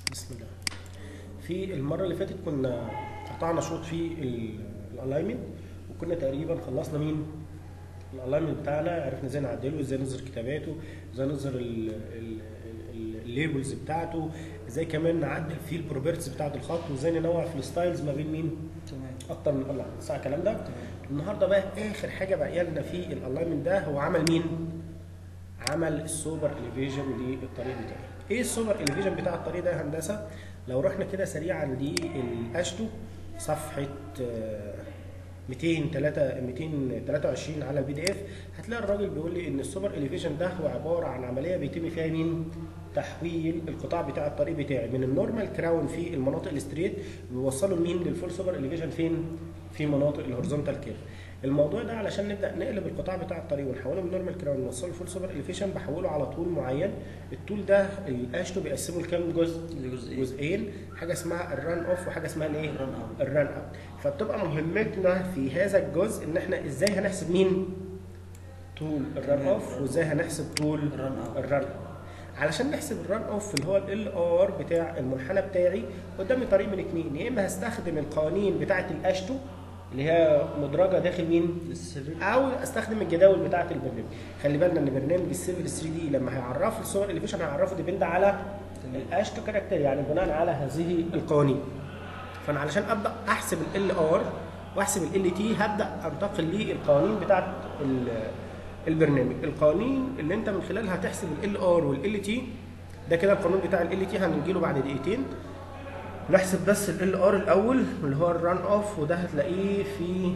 بسم الله في المره اللي فاتت كنا قطعنا شوط في الالاينمنت وكنا تقريبا خلصنا مين الالاينمنت بتاعنا عرفنا ازاي نعدله ازاي نظهر كتاباته ازاي نظهر ال- ال- ال- الليبلز بتاعته ازاي كمان نعدل فيه البروبرتيز بتاعه الخط وازاي ننوع في الستايلز ما بين مين تمام اكتر من الالاينمنت صح الكلام ده النهارده بقى اخر حاجه بقى لنا في الالاينمنت ده هو عمل مين عمل السوبر اليفيجن للطريق بتاعي ايه السوبر اليفيجن بتاع الطريق ده يا هندسه لو رحنا كده سريعا للاشتو صفحه آه، 203 223 على البي دي اف هتلاقي الراجل بيقول لي ان السوبر اليفيجن ده هو عباره عن عمليه بيتم فيها مين تحويل القطاع بتاع الطريق بتاعي من النورمال كراون في المناطق الستريت بيوصله لمين للفول سوبر اليفيجن فين في مناطق الهوريزونتال كيرف الموضوع ده علشان نبدا نقلب القطاع بتاع الطريق ونحوله من نورمال كراون نوصله لفول سوبر اليفيشن بحوله على طول معين الطول ده الاشتو بيقسمه لكام جزء لجزئين جزئين حاجه اسمها الران اوف وحاجه اسمها الايه الران اوت. الران اوت فبتبقى مهمتنا في هذا الجزء ان احنا ازاي هنحسب مين طول الران تمام. اوف وازاي هنحسب طول الران اوت. الران اوت علشان نحسب الران اوف اللي هو ال ار بتاع المنحنى بتاعي قدامي طريق من اتنين يا اما هستخدم القوانين بتاعه الاشتو اللي هي مدرجه داخل مين السر او استخدم الجداول بتاعه البرنامج خلي بالنا ان برنامج السيفل 3 دي لما هيعرف الصور اليفيشن هيعرفه ديبند على تمام. الاشتو كاركتر يعني بناء على هذه القوانين فانا علشان ابدا احسب ال ار واحسب ال تي هبدا انتقل للقوانين بتاعه ال- البرنامج القوانين اللي انت من خلالها هتحسب ال ار وال تي ده كده القانون بتاع ال تي هنجيله بعد دقيقتين نحسب بس ال ار الاول اللي هو الران اوف وده هتلاقيه في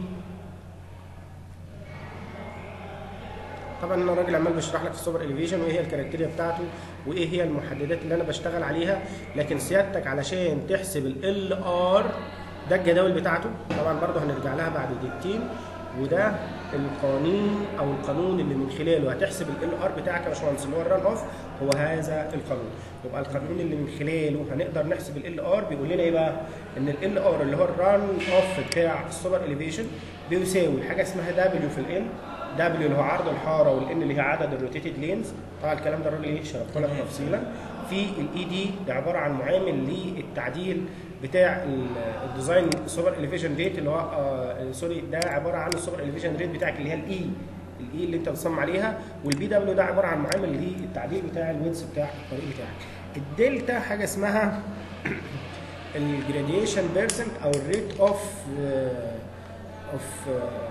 طبعا انا راجل عمال بشرح لك السوبر اليفيشن وايه هي الكاركتيريا بتاعته وايه هي المحددات اللي انا بشتغل عليها لكن سيادتك علشان تحسب ال ار ده الجداول بتاعته طبعا برضه هنرجع لها بعد دقيقتين وده القوانين او القانون اللي من خلاله هتحسب ال ار بتاعك يا باشمهندس اللي هو الران اوف هو هذا القانون يبقى القانون اللي من خلاله هنقدر نحسب ال ار بيقول لنا ايه بقى ان ال ار اللي هو الران اوف بتاع السوبر اليفيشن بيساوي حاجه اسمها دبليو في ال دبليو اللي هو عرض الحاره والان اللي هي عدد الروتيتد لينز طبعا الكلام ده الراجل ايه شرحه لك تفصيلا في الاي دي ده عباره عن معامل للتعديل بتاع ال- الديزاين سوبر اليفيشن ريت اللي هو آه سوري ده عباره عن السوبر اليفيشن ريت بتاعك اللي هي الاي الاي اللي انت بتصمم عليها والبي دبليو ده عباره عن معامل للتعديل بتاع الويدز بتاع الطريق بتاعك الدلتا حاجه اسمها الجراديشن بيرسنت او الريت اوف اوف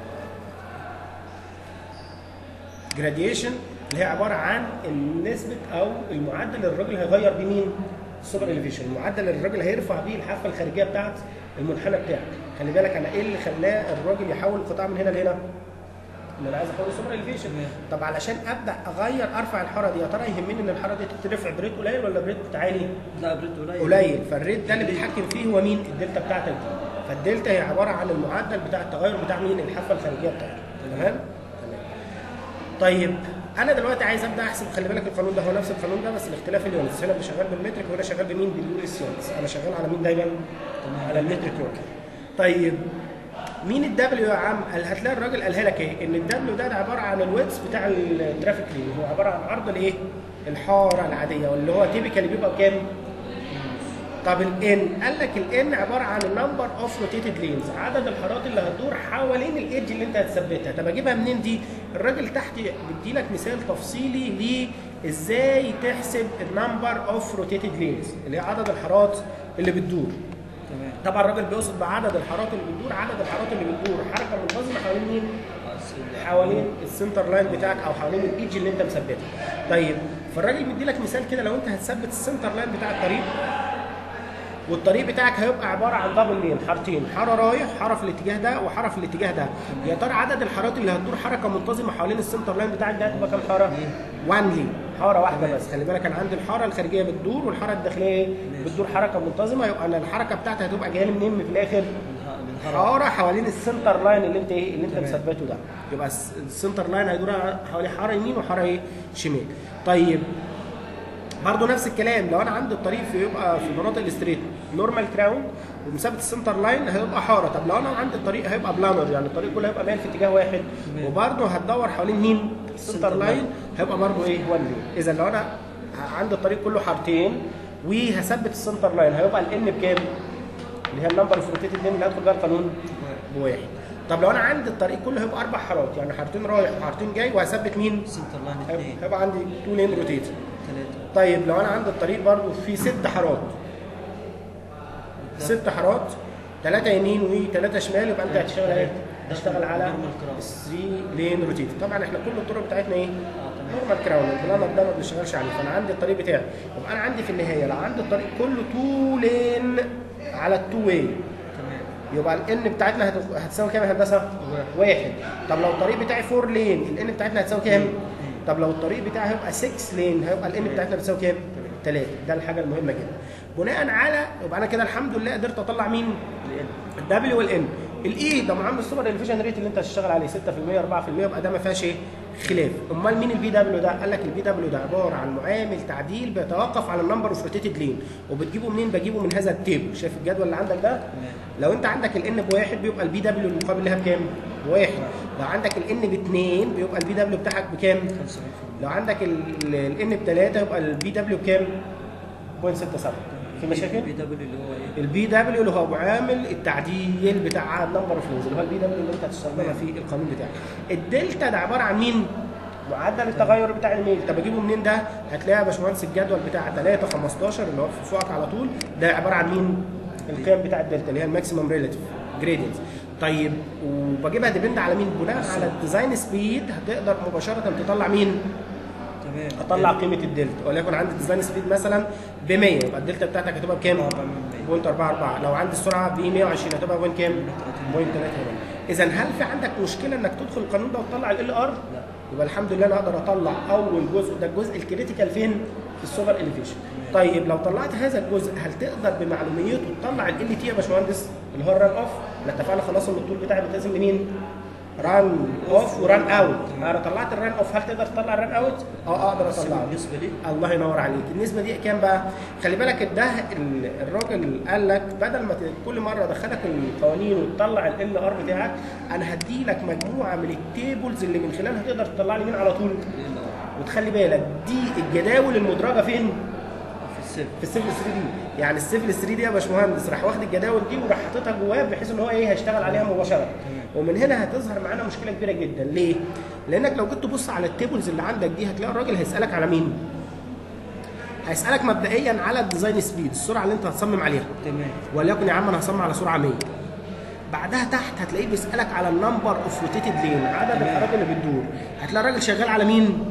جراديشن اللي هي عباره عن النسبه او المعدل اللي الراجل هيغير بيه مين؟ السوبر اليفيشن، المعدل اللي الراجل هيرفع بيه الحافه الخارجيه بتاعت المنحنى بتاعك، خلي بالك انا ايه اللي خلاه الراجل يحول القطاع من هنا لهنا؟ ان انا عايز احول السوبر اليفيشن، تمام. طب علشان ابدا اغير ارفع الحاره دي يا ترى يهمني ان الحاره دي تترفع بريت قليل ولا بريت عالي؟ لا بريد قليل قليل فالريت ده اللي بيتحكم فيه هو مين؟ الدلتا بتاعتك دي فالدلتا هي عباره عن المعدل بتاع التغير بتاع مين؟ الحافه الخارجيه بتاعتك تمام؟ تمام طيب انا دلوقتي عايز ابدا احسب خلي بالك القانون ده هو نفس القانون ده بس الاختلاف اليونتس هنا شغال بالمترك وهنا شغال بمين؟ باليو اس يونتس انا شغال على مين دايما؟ تمام. على المترك يونت طيب مين الدبليو يا عم؟ قال هتلاقي الراجل قالها لك ايه؟ ان الدبليو ده, ده عباره عن الويتس بتاع الترافيك لين هو عباره عن عرض الايه؟ الحاره العاديه واللي هو تيبيكالي بيبقى بكام؟ طب الان قال لك الان عباره عن النمبر اوف روتيتد لينز عدد الحارات اللي هتدور حوالين الايدج اللي انت هتثبتها طب اجيبها منين دي الراجل تحت بيدي لك مثال تفصيلي ازاي تحسب النمبر اوف روتيتد لينز اللي هي عدد الحارات اللي بتدور تمام طبعا الراجل بيقصد بعدد الحارات اللي بتدور عدد الحارات اللي بتدور حركه منتظمه حوالين مين آه، السر- حوالين السنتر لاين بتاعك او حوالين الايدج اللي انت مثبتها طيب فالراجل بيدي لك مثال كده لو انت هتثبت السنتر لاين بتاع الطريق والطريق بتاعك هيبقى عباره عن دبل لين حارتين حاره رايح حاره في الاتجاه ده وحاره في الاتجاه ده يا ترى عدد الحارات اللي هتدور حركه منتظمه حوالين السنتر لاين بتاعك ده هتبقى كام حاره 1 لين حاره واحده بس خلي بالك انا عندي الحاره الخارجيه بتدور والحاره الداخليه بتدور حركه منتظمه يبقى انا الحركه بتاعتي هتبقى جايه لي منين في الاخر بالح- بالحركة حاره حوالين السنتر لاين اللي انت ايه اللي انت تمام. مثبته ده يبقى الس- السنتر لاين هيدور حوالي حاره يمين وحاره ايه شمال طيب برضه نفس الكلام لو انا عندي الطريق في يبقى في المناطق الستريت نورمال كراون ومثبت السنتر لاين هيبقى حاره طب لو انا عندي الطريق هيبقى بلانر يعني الطريق كله هيبقى مايل في اتجاه واحد تمام. وبرضه هتدور حوالين مين السنتر السنتر لاين لاين. هيبقى برضه ايه وان لين اذا لو انا عندي الطريق كله حارتين وهثبت السنتر لاين هيبقى الان بكام؟ اللي هي النمبر اوف روتيتد لين اللي هدخل بيها القانون بواحد طب لو انا عندي الطريق كله هيبقى اربع حارات يعني حارتين رايح وحارتين جاي وهثبت مين؟ سنتر لاين هيبقى اثنين هيبقى عندي تو لين روتيتد ثلاثة طيب لو انا عندي الطريق برضو فيه ست حارات ست حارات ثلاثة يمين وثلاثة شمال يبقى انت هتشتغل ايه؟ هتشتغل على Normal cross. 3 لين روتيتد طبعا احنا كل الطرق بتاعتنا ايه؟ اه تمام نورمال كراون البلانر ده ما بنشتغلش عليه فانا عندي الطريق بتاعي يبقى انا عندي في النهايه لو عندي الطريق كله تو لين على التو واي تمام يبقى الان بتاعتنا هت- هتساوي كام يا هندسه؟ واحد طب لو الطريق بتاعي 4 لين الان بتاعتنا هتساوي كام؟ طب لو الطريق بتاعي هيبقى 6 لين هيبقى الان بتاعتنا بتساوي كام؟ 3 ده الحاجه المهمه جدا بناء على يبقى انا كده الحمد لله قدرت اطلع مين؟ الدبليو والان الاي ده معامل السوبر الفيجن ريت اللي انت هتشتغل عليه 6% 4% يبقى ده ما فيهاش ايه؟ خلاف امال مين البي دبليو ده؟ قال لك البي دبليو ده عباره عن معامل تعديل بيتوقف على النمبر اوف روتيتد لين وبتجيبه منين؟ بجيبه من هذا التيبل شايف الجدول اللي عندك ده؟ تمام لو انت عندك الان بواحد بيبقى البي دبليو المقابل لها بكام؟ بواحد لو عندك الان باثنين بيبقى البي دبليو بتاعك بكام؟ 75% لو عندك الان بثلاثه يبقى البي دبليو بكام؟ 0.67 في مشاكل؟ بي دبليو اللي هو ايه؟ البي دبليو اللي هو معامل التعديل بتاع النمبر اوف لينز اللي هو البي دبليو اللي انت هتستخدمها في القانون بتاعك الدلتا ده عباره عن مين؟ معدل التغير بتاع الميل طب اجيبه منين ده؟ هتلاقي يا باشمهندس الجدول بتاع 3 15 اللي هو في فوقك على طول ده عباره عن مين؟ القيم بتاع الدلتا اللي هي الماكسيمم ريلاتيف جريدينت طيب وبجيبها ديبند على مين؟ بناء على الديزاين سبيد هتقدر مباشره تطلع مين؟ تمام اطلع قيمه الدلتا وليكن عندي ديزاين سبيد مثلا ب 100 يبقى الدلتا بتاعتك هتبقى بكام؟ 0.44 لو عندي السرعه ب 120 هتبقى بوينت كام؟ بوينت 3 اذا هل في عندك مشكله انك تدخل القانون ده وتطلع ال ار؟ لا يبقى الحمد لله انا اقدر اطلع اول جزء ده الجزء الكريتيكال فين؟ في السوبر اليفيشن. طيب لو طلعت هذا الجزء هل تقدر بمعلوميته تطلع ال تي يا باشمهندس اللي هو الران اوف؟ احنا اتفقنا خلاص ان الطول بتاعي بيلتزم لمين؟ ران اوف وران اوت. انا طلعت الران اوف هل تقدر تطلع الران اوت؟ اه اقدر بس اطلعه. بالنسبه لي الله ينور عليك النسبه دي كام بقى خلي بالك ده ال- الراجل قال لك بدل ما ت- كل مره ادخلك القوانين وتطلع ال ار بتاعك انا هدي لك مجموعه من التيبلز اللي من خلالها تقدر تطلع لي مين على طول ال ار وتخلي بالك دي الجداول المدرجه فين في السيف في السيفل 3 دي يعني السيفل 3 دي يا باشمهندس راح واخد الجداول دي وراح حاططها جواه بحيث ان هو ايه هيشتغل عليها مباشره ومن هنا هتظهر معانا مشكله كبيره جدا ليه لانك لو جيت تبص على التيبلز اللي عندك دي هتلاقي الراجل هيسالك على مين هيسالك مبدئيا على الديزاين سبيد السرعه اللي انت هتصمم عليها تمام وليكن يا عم انا هصمم على سرعه 100 بعدها تحت هتلاقيه بيسالك على النمبر اوف روتيتد لين عدد تمام. الحارات اللي بتدور هتلاقي الراجل شغال على مين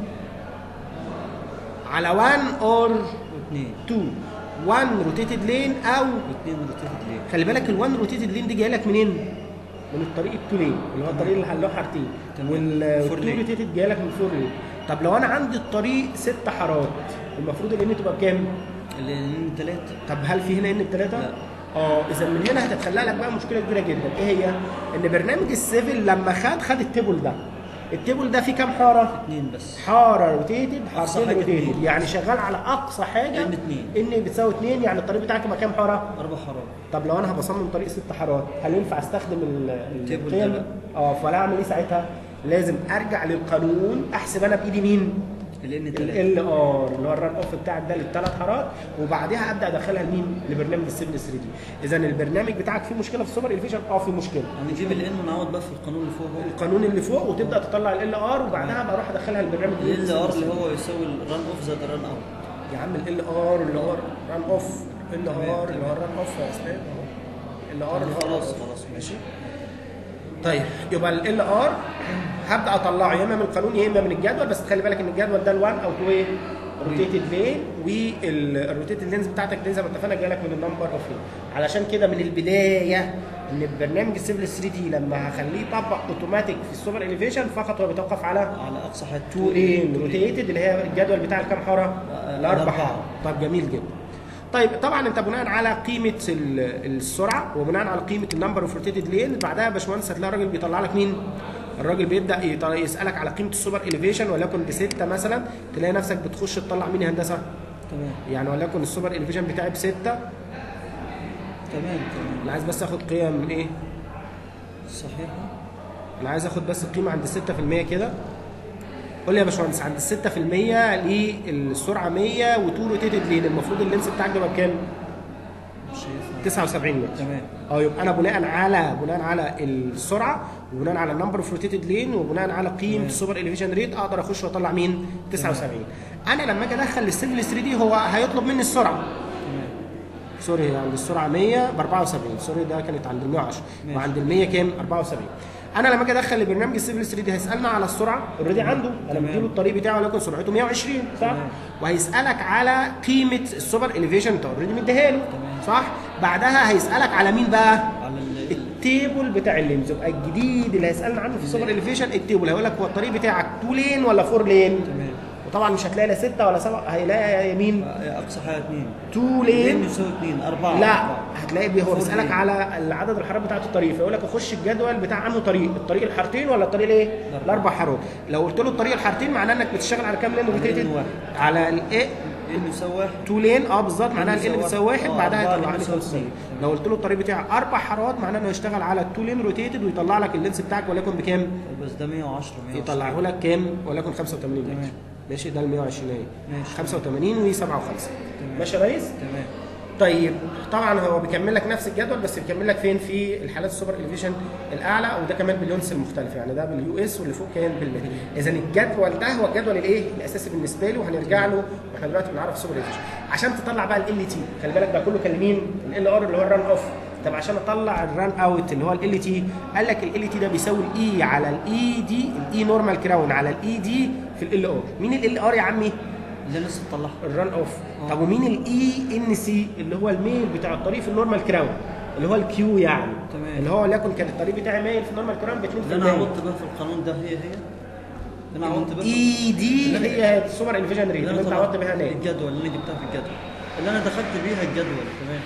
على 1 اور واثنين 2 1 روتيتد لين او واثنين روتيتد ليه خلي بالك ال1 روتيتد لين دي جايه لك منين؟ من الطريق التو لين اللي هو الطريق اللي له حارتين تمام. والتو فور لين. روتيتد جايه لك من الفور لين طب لو انا عندي الطريق ست حارات المفروض الان تبقى بكام؟ اللي ثلاثة طب هل في هنا ان بثلاثه؟ لا. اه اذا من هنا هتتخلى لك بقى مشكله كبيره جدا ايه هي؟ ان برنامج السيفل لما خد خد التيبل ده التيبل ده فيه كام حاره؟ اثنين بس حاره روتيتد أقصى حارتين حاجة روتيتد اتنين. يعني شغال على اقصى حاجه إن اتنين. ان بتساوي اثنين يعني الطريق بتاعك يبقى كام حاره؟ أربع حارات طب لو انا هبصمم طريق ست حارات هل ينفع استخدم ال- التيبل القيم؟ ده بقى. اه فلا اعمل ايه ساعتها؟ لازم ارجع للقانون احسب انا بايدي مين؟ لأن ثلاثة ال ار اللي هو الران اوف بتاعك ده للثلاث حارات وبعدها ابدا ادخلها لمين؟ لبرنامج السيفل 3 دي. اذا البرنامج بتاعك فيه مشكله في السوبر الفيجن؟ اه فيه مشكله. هنجيب الان ونعوض بقى في القانون اللي فوق هو القانون اللي فوق وتبدا تطلع ال ار وبعدها بروح ادخلها للبرنامج ال ار اللي هو يساوي الران اوف زائد الران اوت يا عم ال ار اللي هو ران اوف ال تمام، ار اللي هو تمام. ران اوف يا اسلام ال ار اللي هو خلاص run off. خلاص ماشي طيب يبقى ال ار هبدا اطلعه يا اما من القانون يا اما من الجدول بس خلي بالك ان الجدول ده ال1 او 2 ايه روتيتد لين والروتيتد لينز بتاعتك دي زي ما اتفقنا جايه لك من النمبر اوف لين علشان كده من البدايه ان البرنامج السيفل 3 دي لما هخليه يطبق اوتوماتيك في السوبر اليفيشن فقط هو بيتوقف على على اقصى حد 2 لين روتيتد اللي هي الجدول بتاع الكام حاره؟ آه، الاربع الأربعة. حارات طب جميل جدا طيب طبعا انت بناء على قيمه ال- السرعه وبناء على قيمه النمبر اوف روتيتد لين بعدها يا باشمهندس هتلاقي الراجل بيطلع لك مين؟ الراجل بيبدا يط- يسالك على قيمه السوبر اليفيشن وليكن بسته مثلا تلاقي نفسك بتخش تطلع مين يا هندسه؟ تمام يعني وليكن السوبر اليفيشن بتاعي بسته تمام تمام انا عايز بس اخد قيم ايه؟ صحيحة انا عايز اخد بس القيمه عند 6% كده قول لي يا باشمهندس عند ال 6% للسرعه 100 وتو روتيتد لين المفروض اللينس بتاعك ده يبقى بكام؟ مش شايفها 79 متر تمام اه يبقى انا بناء على بناء على السرعه وبناء على النمبر اوف روتيتد لين وبناء على قيمه تمام. السوبر اليفيشن ريت اقدر اخش واطلع مين 79 انا لما اجي ادخل السيفل 3 دي هو هيطلب مني السرعه تمام سوري عند السرعه 100 ب 74 سوري ده كانت عند ال 110 ماشي. وعند ال 100 كام 74 انا لما اجي ادخل البرنامج السيفل 3 دي هيسالنا على السرعه اوريدي عنده انا تمام. مديله الطريق بتاعه ولكن سرعته 120 صح تمام. وهيسالك على قيمه السوبر اليفيشن انت اوريدي مديها له تمام. صح بعدها هيسالك على مين بقى على ال- التيبل بتاع اللينز يبقى الجديد اللي هيسالنا عنه في السوبر اليفيشن التيبل هيقول لك هو الطريق بتاعك 2 لين ولا 4 لين تمام وطبعا مش هتلاقي لا 6 ولا 7 هيلاقي يمين اقصى حاجه اثنين 2 لين لين يساوي اثنين اربعه لا أربعة. هتلاقي بي- هو فور بيسالك لين. على عدد الحارات بتاعه الطريق فيقول لك اخش الجدول بتاع انه طريق الطريق الحارتين ولا الطريق الايه الأربعة. الاربع حارات لو قلت له الطريق الحارتين معناه انك بتشتغل على كام لين على روتيتد لين واحد. على الايه لين يساوي واحد 2 لين اه بالظبط معناها لين ال يساوي بتساوي واحد آه، بعدها أربعة يطلع لين لك يساوي السين. اتنين. لو قلت له الطريق بتاعك اربع حارات معناه انه يشتغل على التو لين روتيتد ويطلع لك اللينس بتاعك وليكن بكام؟ بس ده 110 110 يطلعه لك كام؟ وليكن 85 متر تمام. ماشي ده ال 120 اهي ماشي. 85 و 57 ماشي يا ريس؟ تمام طيب طبعا هو بيكمل لك نفس الجدول بس بيكمل لك فين في الحالات السوبر اليفيشن الاعلى وده كمان باليونس المختلف يعني ده باليو اس واللي فوق كان بالمتر اذا الجدول ده هو الجدول الايه الاساسي بالنسبه له وهنرجع له واحنا دلوقتي بنعرف السوبر اليفيشن عشان تطلع بقى ال تي خلي بالك ده كله كان مين ال ار اللي هو الران اوف طب عشان اطلع الران اوت اللي هو ال تي قال لك ال تي ده بيساوي الاي على الاي دي الاي نورمال كراون على الاي دي في ال ار مين ال ار يا عمي اللي لسه تطلعها الران اوف آه. طب ومين الاي ان سي اللي هو الميل بتاع الطريق في النورمال كراون اللي هو الكيو يعني تمام. اللي هو ليكن كان الطريق بتاعي مايل في النورمال كراون ب 2% اللي انا عوضت بقى في القانون ده هي هي اللي انا عوضت بقى في- اي دي اللي هي السوبر الفيجن ريت اللي اللي انا انت طلعت عوضت بيها هناك الجدول اللي انا جبتها في الجدول اللي انا دخلت بيها الجدول تمام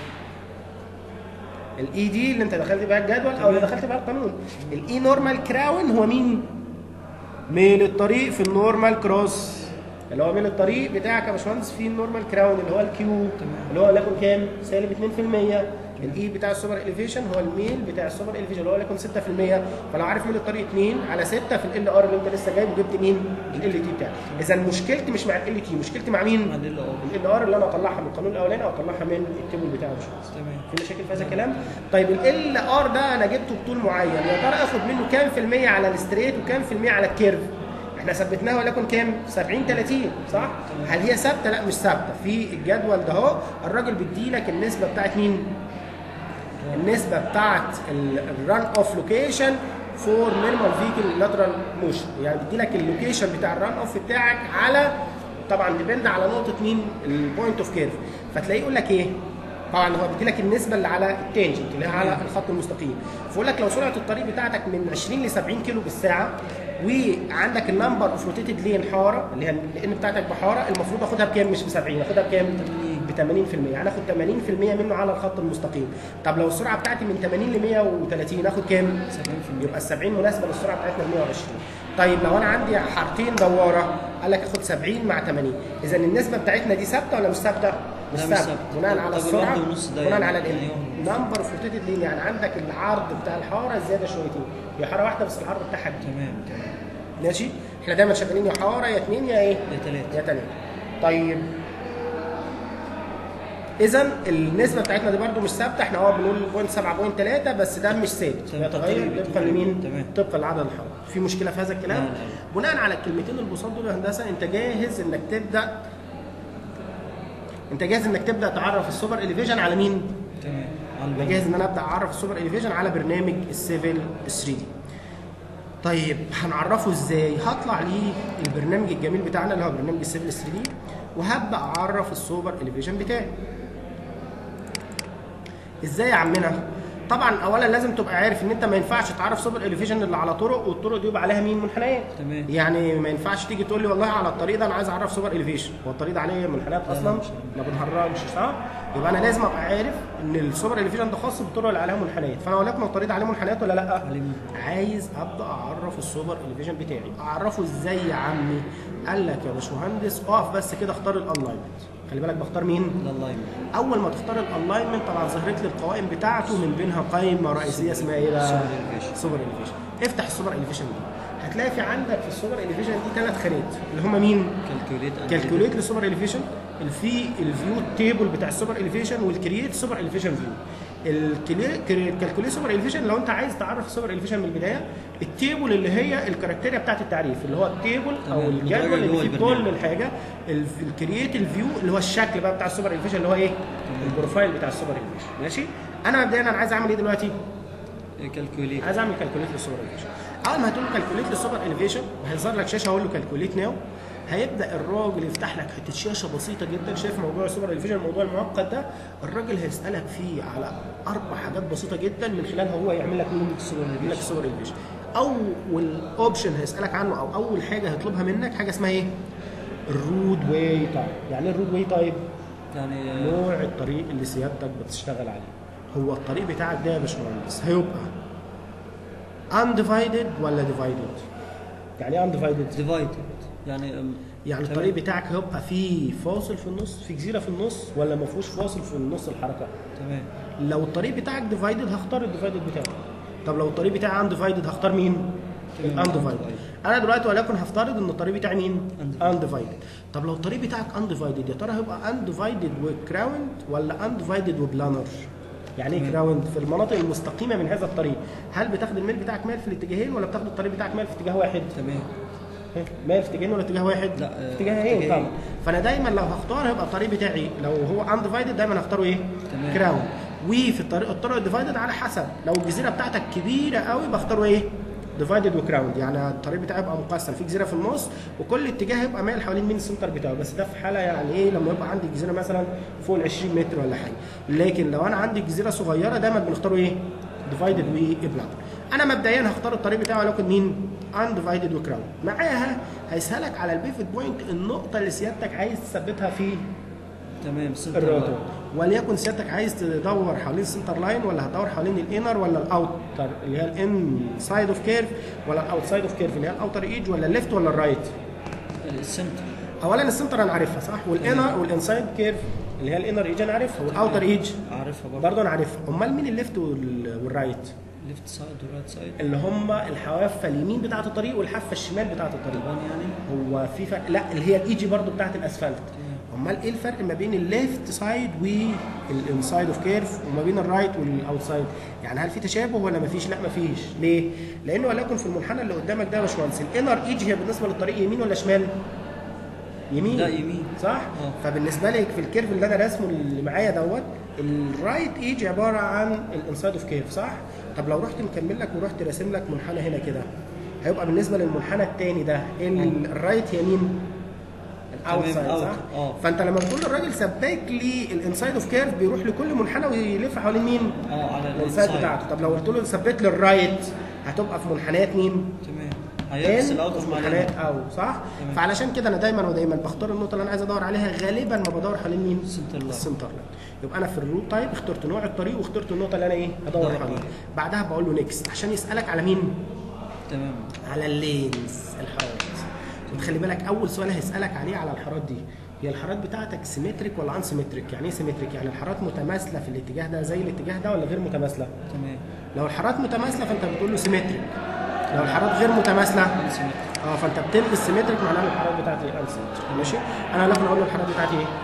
الاي دي اللي انت دخلت بيها الجدول او اللي دخلت بيها القانون الاي نورمال كراون هو مين؟ ميل الطريق في النورمال كروس اللي هو ميل الطريق بتاعك يا باشمهندس في النورمال كراون اللي هو الكيو تمام. اللي هو ليكن كام؟ سالب 2% الاي بتاع السوبر اليفيشن هو الميل بتاع السوبر اليفيشن اللي هو ليكن 6% فلو عارف ميل الطريق 2 على 6 في ال ار اللي انت لسه جايبه جبت مين؟ ال تي بتاعك اذا مشكلتي مش مع ال تي مشكلتي مع مين؟ مع ال LR. ال ار اللي انا اطلعها من القانون الاولاني او اطلعها من التيبل بتاعه يا باشمهندس تمام في مشاكل في هذا الكلام طيب ال ار ده انا جبته بطول معين يا ترى اخد منه كام في المية على الستريت وكام في المية على الكيرف احنا ثبتناها ولكن كام 70 30 صح هل هي ثابته لا مش ثابته في الجدول ده اهو الراجل بيدي لك النسبه بتاعت مين النسبه بتاعت الران اوف لوكيشن فور مينيمال فيكل لاترال موشن يعني بيدي لك اللوكيشن بتاع الران اوف بتاعك على طبعا ديبند على نقطه مين البوينت اوف كيرف فتلاقيه يقول لك ايه طبعا هو بيدي لك النسبه اللي على التانجنت اللي هي على الخط المستقيم فيقول لك لو سرعه الطريق بتاعتك من 20 ل 70 كيلو بالساعه وعندك النمبر اوف روتيتد لين حاره اللي هي الان بتاعتك بحاره المفروض اخدها بكام مش ب 70 اخدها بكام؟ ب 80% يعني اخد 80% منه على الخط المستقيم طب لو السرعه بتاعتي من 80 ل 130 اخد كام؟ 70% يبقى ال 70 مناسبه للسرعه بتاعتنا ل 120 طيب لو انا عندي حارتين دواره قال لك اخد 70 مع 80 اذا النسبه بتاعتنا دي ثابته ولا مش ثابته؟ مش لا، مش ثابته ثابتة. بناء على طب السرعه الواحدة ونص ده بناء يعني- على يعني الان نمبر اوف روتيتد لين يعني عندك العرض بتاع الحاره زياده شويتين هي حاره واحده بس العرض بتاعها كبير تمام تمام ماشي احنا دايما شغالين يا حاره يا اثنين يا ايه؟ يا تلاتة يا تلاته طيب اذا النسبه بتاعتنا دي برده مش ثابته احنا اه بنقول بوينت 7.3 بس ده مش ثابت ثابت بيتغير تقريبي، طبقا لمين؟ تمام. طبقا لعدد الحرارة في مشكله في هذا الكلام لا، لا. بناء على الكلمتين البساط دول يا هندسه انت جاهز انك تبدا انت جاهز انك تبدا تعرف السوبر اليفيجن على مين؟ تمام انا جاهز ان انا ابدا اعرف السوبر اليفيجن على برنامج السيفل 3 دي طيب هنعرفه ازاي هطلع ليه البرنامج الجميل بتاعنا اللي هو برنامج السيفل 3 دي وهبدا اعرف السوبر اليفيجن بتاعي ازاي يا عمنا طبعا اولا لازم تبقى عارف ان انت ما ينفعش تعرف سوبر اليفيجن اللي على طرق والطرق دي يبقى عليها مين منحنيات تمام. يعني ما ينفعش تيجي تقول لي والله على الطريق ده انا عايز اعرف سوبر اليفيشن هو الطريق ده عليه منحنيات لا، اصلا مش ما بنهرجش صح يبقى انا لازم ابقى عارف ان السوبر اليفيشن ده خاص بالطرق اللي عليها منحنيات فانا اقول لك لو الطريق ده عليه منحنيات ولا لا عليه منحنيات. عايز ابدا اعرف السوبر اليفيشن بتاعي اعرفه ازاي يا عمي قال لك يا باشمهندس اقف بس كده اختار الالاينمنت خلي بالك بختار مين الالاينمنت اول ما تختار الالاينمنت طبعا ظهرت لي القوائم بتاعته من بينها قائمه رئيسيه اسمها ايه بقى Super elevation. سوبر اليفيشن افتح السوبر اليفيشن دي هتلاقي في عندك في السوبر اليفيشن دي ثلاث خانات اللي هم مين؟ كالكوليت كالكوليت للسوبر اليفيشن في الفيو تيبل بتاع السوبر اليفيشن والكرييت سوبر اليفيشن فيو الكالكوليت سوبر اليفيشن لو انت عايز تعرف السوبر اليفيشن من البدايه التيبل اللي هي الكاركتيريا بتاعت التعريف اللي هو التيبل او تمام. الجدول المدرج اللي اللي هو فيه البرنامج. كل الحاجه الكرييت الفيو اللي هو الشكل بقى بتاع السوبر اليفيشن اللي هو ايه؟ البروفايل بتاع السوبر اليفيشن ماشي؟ انا مبدئيا انا عايز اعمل ايه دلوقتي؟ كالكوليت عايز اعمل كالكوليت للسوبر اليفيشن اول ما هتقول له كالكوليت للسوبر اليفيشن هيظهر لك شاشه هقول له كالكوليت ناو هيبدا الراجل يفتح لك حته شاشه بسيطه جدا شايف موضوع السوبر اليفيشن الموضوع المعقد ده الراجل هيسالك فيه على اربع حاجات بسيطه جدا من خلالها هو يعمل لك مين يعمل لك السوبر اليفيشن اول اوبشن هيسالك عنه او اول حاجه هيطلبها منك حاجه اسمها ايه الرود واي تايب يعني ايه الرود واي تايب يعني آه، نوع الطريق اللي سيادتك بتشتغل عليه هو الطريق بتاعك ده يا باشمهندس هيبقى undivided ولا divided يعني ايه undivided ديفايدد يعني آم، يعني تمام. الطريق بتاعك هيبقى فيه فاصل في النص في جزيره في النص ولا ما فيهوش فاصل في النص الحركه تمام لو الطريق بتاعك ديفايدد هختار الديفايدد بتاعك طب لو الطريق بتاعي انديفايدد هختار مين الانديفايدد انا دلوقتي ولكن هفترض ان الطريق بتاعي مين Undivided. انديفايدد طب لو الطريق بتاعك انديفايدد يا ترى هيبقى انديفايدد وكراوند ولا انديفايدد وبلانر يعني ايه تمام. كراوند في المناطق المستقيمه من هذا الطريق هل بتاخد الميل بتاعك مال في الاتجاهين ولا بتاخد الطريق بتاعك مال في اتجاه واحد تمام مال في اتجاهين ولا اتجاه واحد؟ لا، آه، في اتجاهين اتجاهين. طبعا فانا دايما لو هختار هيبقى الطريق بتاعي لو هو انديفايدد دايما هختاره ايه؟ تمام. كراون وفي الطريق الطرق الديفايدد على حسب لو الجزيره بتاعتك كبيره قوي بختاره ايه؟ ديفايدد وكراوند يعني الطريق بتاعي يبقى مقسم في جزيره في النص وكل اتجاه يبقى مايل حوالين مين السنتر بتاعه بس ده في حاله يعني ايه لما يبقى عندي جزيره مثلا فوق ال 20 متر ولا حاجه لكن لو انا عندي جزيره صغيره دايما بنختاره ايه؟ ديفايدد وبلان انا مبدئيا هختار الطريق بتاعه ولكن مين؟ انديفايدد وكراوند معاها هيسالك على البيفت بوينت النقطه اللي سيادتك عايز تثبتها في تمام سنتر الروتور لاين. وليكن سيادتك عايز تدور حوالين السنتر لاين ولا هتدور حوالين الانر ولا الاوتر اللي هي الان سايد اوف كيرف ولا الاوت سايد اوف كيرف اللي هي الاوتر ايدج ولا الليفت ولا الرايت السنتر اولا السنتر انا عارفها صح والانر والانسايد كيرف اللي هي الانر ايدج انا عارفها والاوتر ايدج عارفها برضه برضه انا عارفها امال مين الليفت وال- والرايت ليفت سايد ورايت سايد اللي هم الحافه اليمين بتاعه الطريق والحافه الشمال بتاعه الطريق طبعا يعني هو في فرق لا اللي هي الاي جي برضه بتاعت الاسفلت امال ايه الفرق ما بين الليفت سايد والانسايد اوف كيرف وما بين الرايت والاوتسايد يعني هل في تشابه ولا ما فيش لا ما فيش ليه لانه ولكن في المنحنى اللي قدامك ده يا باشمهندس الانر ايج هي بالنسبه للطريق يمين ولا شمال يمين لا، يمين. صح اه. فبالنسبه لك في الكيرف اللي انا راسمه اللي معايا دوت الرايت ايج عباره عن الانسايد اوف كيرف صح طب لو رحت مكمل لك ورحت راسم لك منحنى هنا كده هيبقى بالنسبه للمنحنى الثاني ده ال- الرايت هي مين الاوتسايد اوت، صح اه. فانت لما بتقول للراجل سباك لي الانسايد اوف كيرف بيروح لكل منحنى ويلف حوالين مين اه على الانسايد بتاعته طب لو قلت له ثبت لي الرايت هتبقى في منحنيات مين تمام هيفصل ان الاوت وفي مع منحنيات الانر. او صح تمام. فعلشان كده انا دايما ودايما بختار النقطه اللي انا عايز ادور عليها غالبا ما بدور حوالين مين السنتر لاين. السنتر لاين يبقى انا في الروت تايب اخترت نوع الطريق واخترت النقطه اللي انا ايه ادور أدور حواليها عليها. بعدها بقول له نيكست عشان يسالك على مين تمام على اللينز الحارات وتخلي بالك اول سؤال هيسالك عليه على الحارات دي هي الحارات بتاعتك سيمتريك ولا ان سيمتريك يعني ايه سيمتريك يعني الحارات متماثله في الاتجاه ده زي الاتجاه ده ولا غير متماثله تمام لو الحارات متماثله فانت بتقول له سيمتريك لو الحارات غير متماثله سيمتريك. اه فانت بتلغي السيمتريك معناها ان الحارات بتاعتي ان سيمتريك ماشي انا لازم اقول له الحارات بتاعتي ايه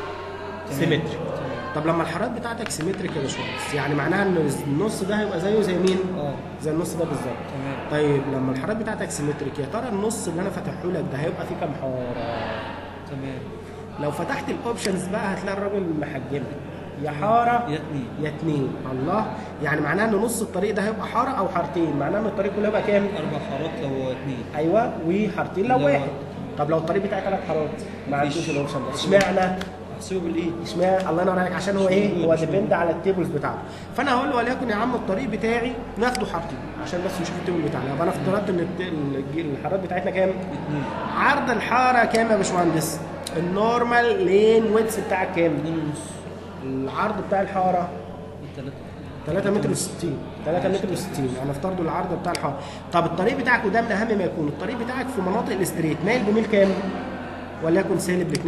تمام. سيمتريك طب لما الحارات بتاعتك سيمتريك يا باشمهندس يعني معناها ان النص ده هيبقى زيه زي مين اه زي النص ده بالظبط تمام طيب لما الحارات بتاعتك سيمتريك يا ترى النص اللي انا فاتحه لك ده هيبقى فيه كام حاره تمام لو فتحت الاوبشنز بقى هتلاقي الراجل محجمها يا حاره يا اتنين يا اتنين الله يعني معناه ان نص الطريق ده هيبقى حاره او حارتين معناه ان الطريق كله هيبقى كام اربع حارات لو اتنين ايوه وحارتين لو لو واحد واحد. طب لو الطريق بتاعي ثلاث حارات ما مفيش. عندوش الاوبشن ده اشمعنى احسبه بالايد اشمعنى الله ينور عليك عشان هو مش ايه موجود، هو مش ديبند موجود. على التيبلز بتاعته فانا هقول له وليكن يا عم الطريق بتاعي ناخده حارتين عشان بس نشوف التيبل بتاعنا يبقى انا افترضت ان الت- الج- الحارات بتاعتنا كام اتنين عرض الحاره كام يا باشمهندس النورمال لين ويدث بتاعك كام اتنين ونص العرض بتاع الحاره التلاتة 3 متر و60 3 متر و60 انا افترضوا العرض بتاع الحاره طب الطريق بتاعك وده من اهم ما يكون الطريق بتاعك في مناطق الاستريت مايل بميل كام وليكن سالب ل 2%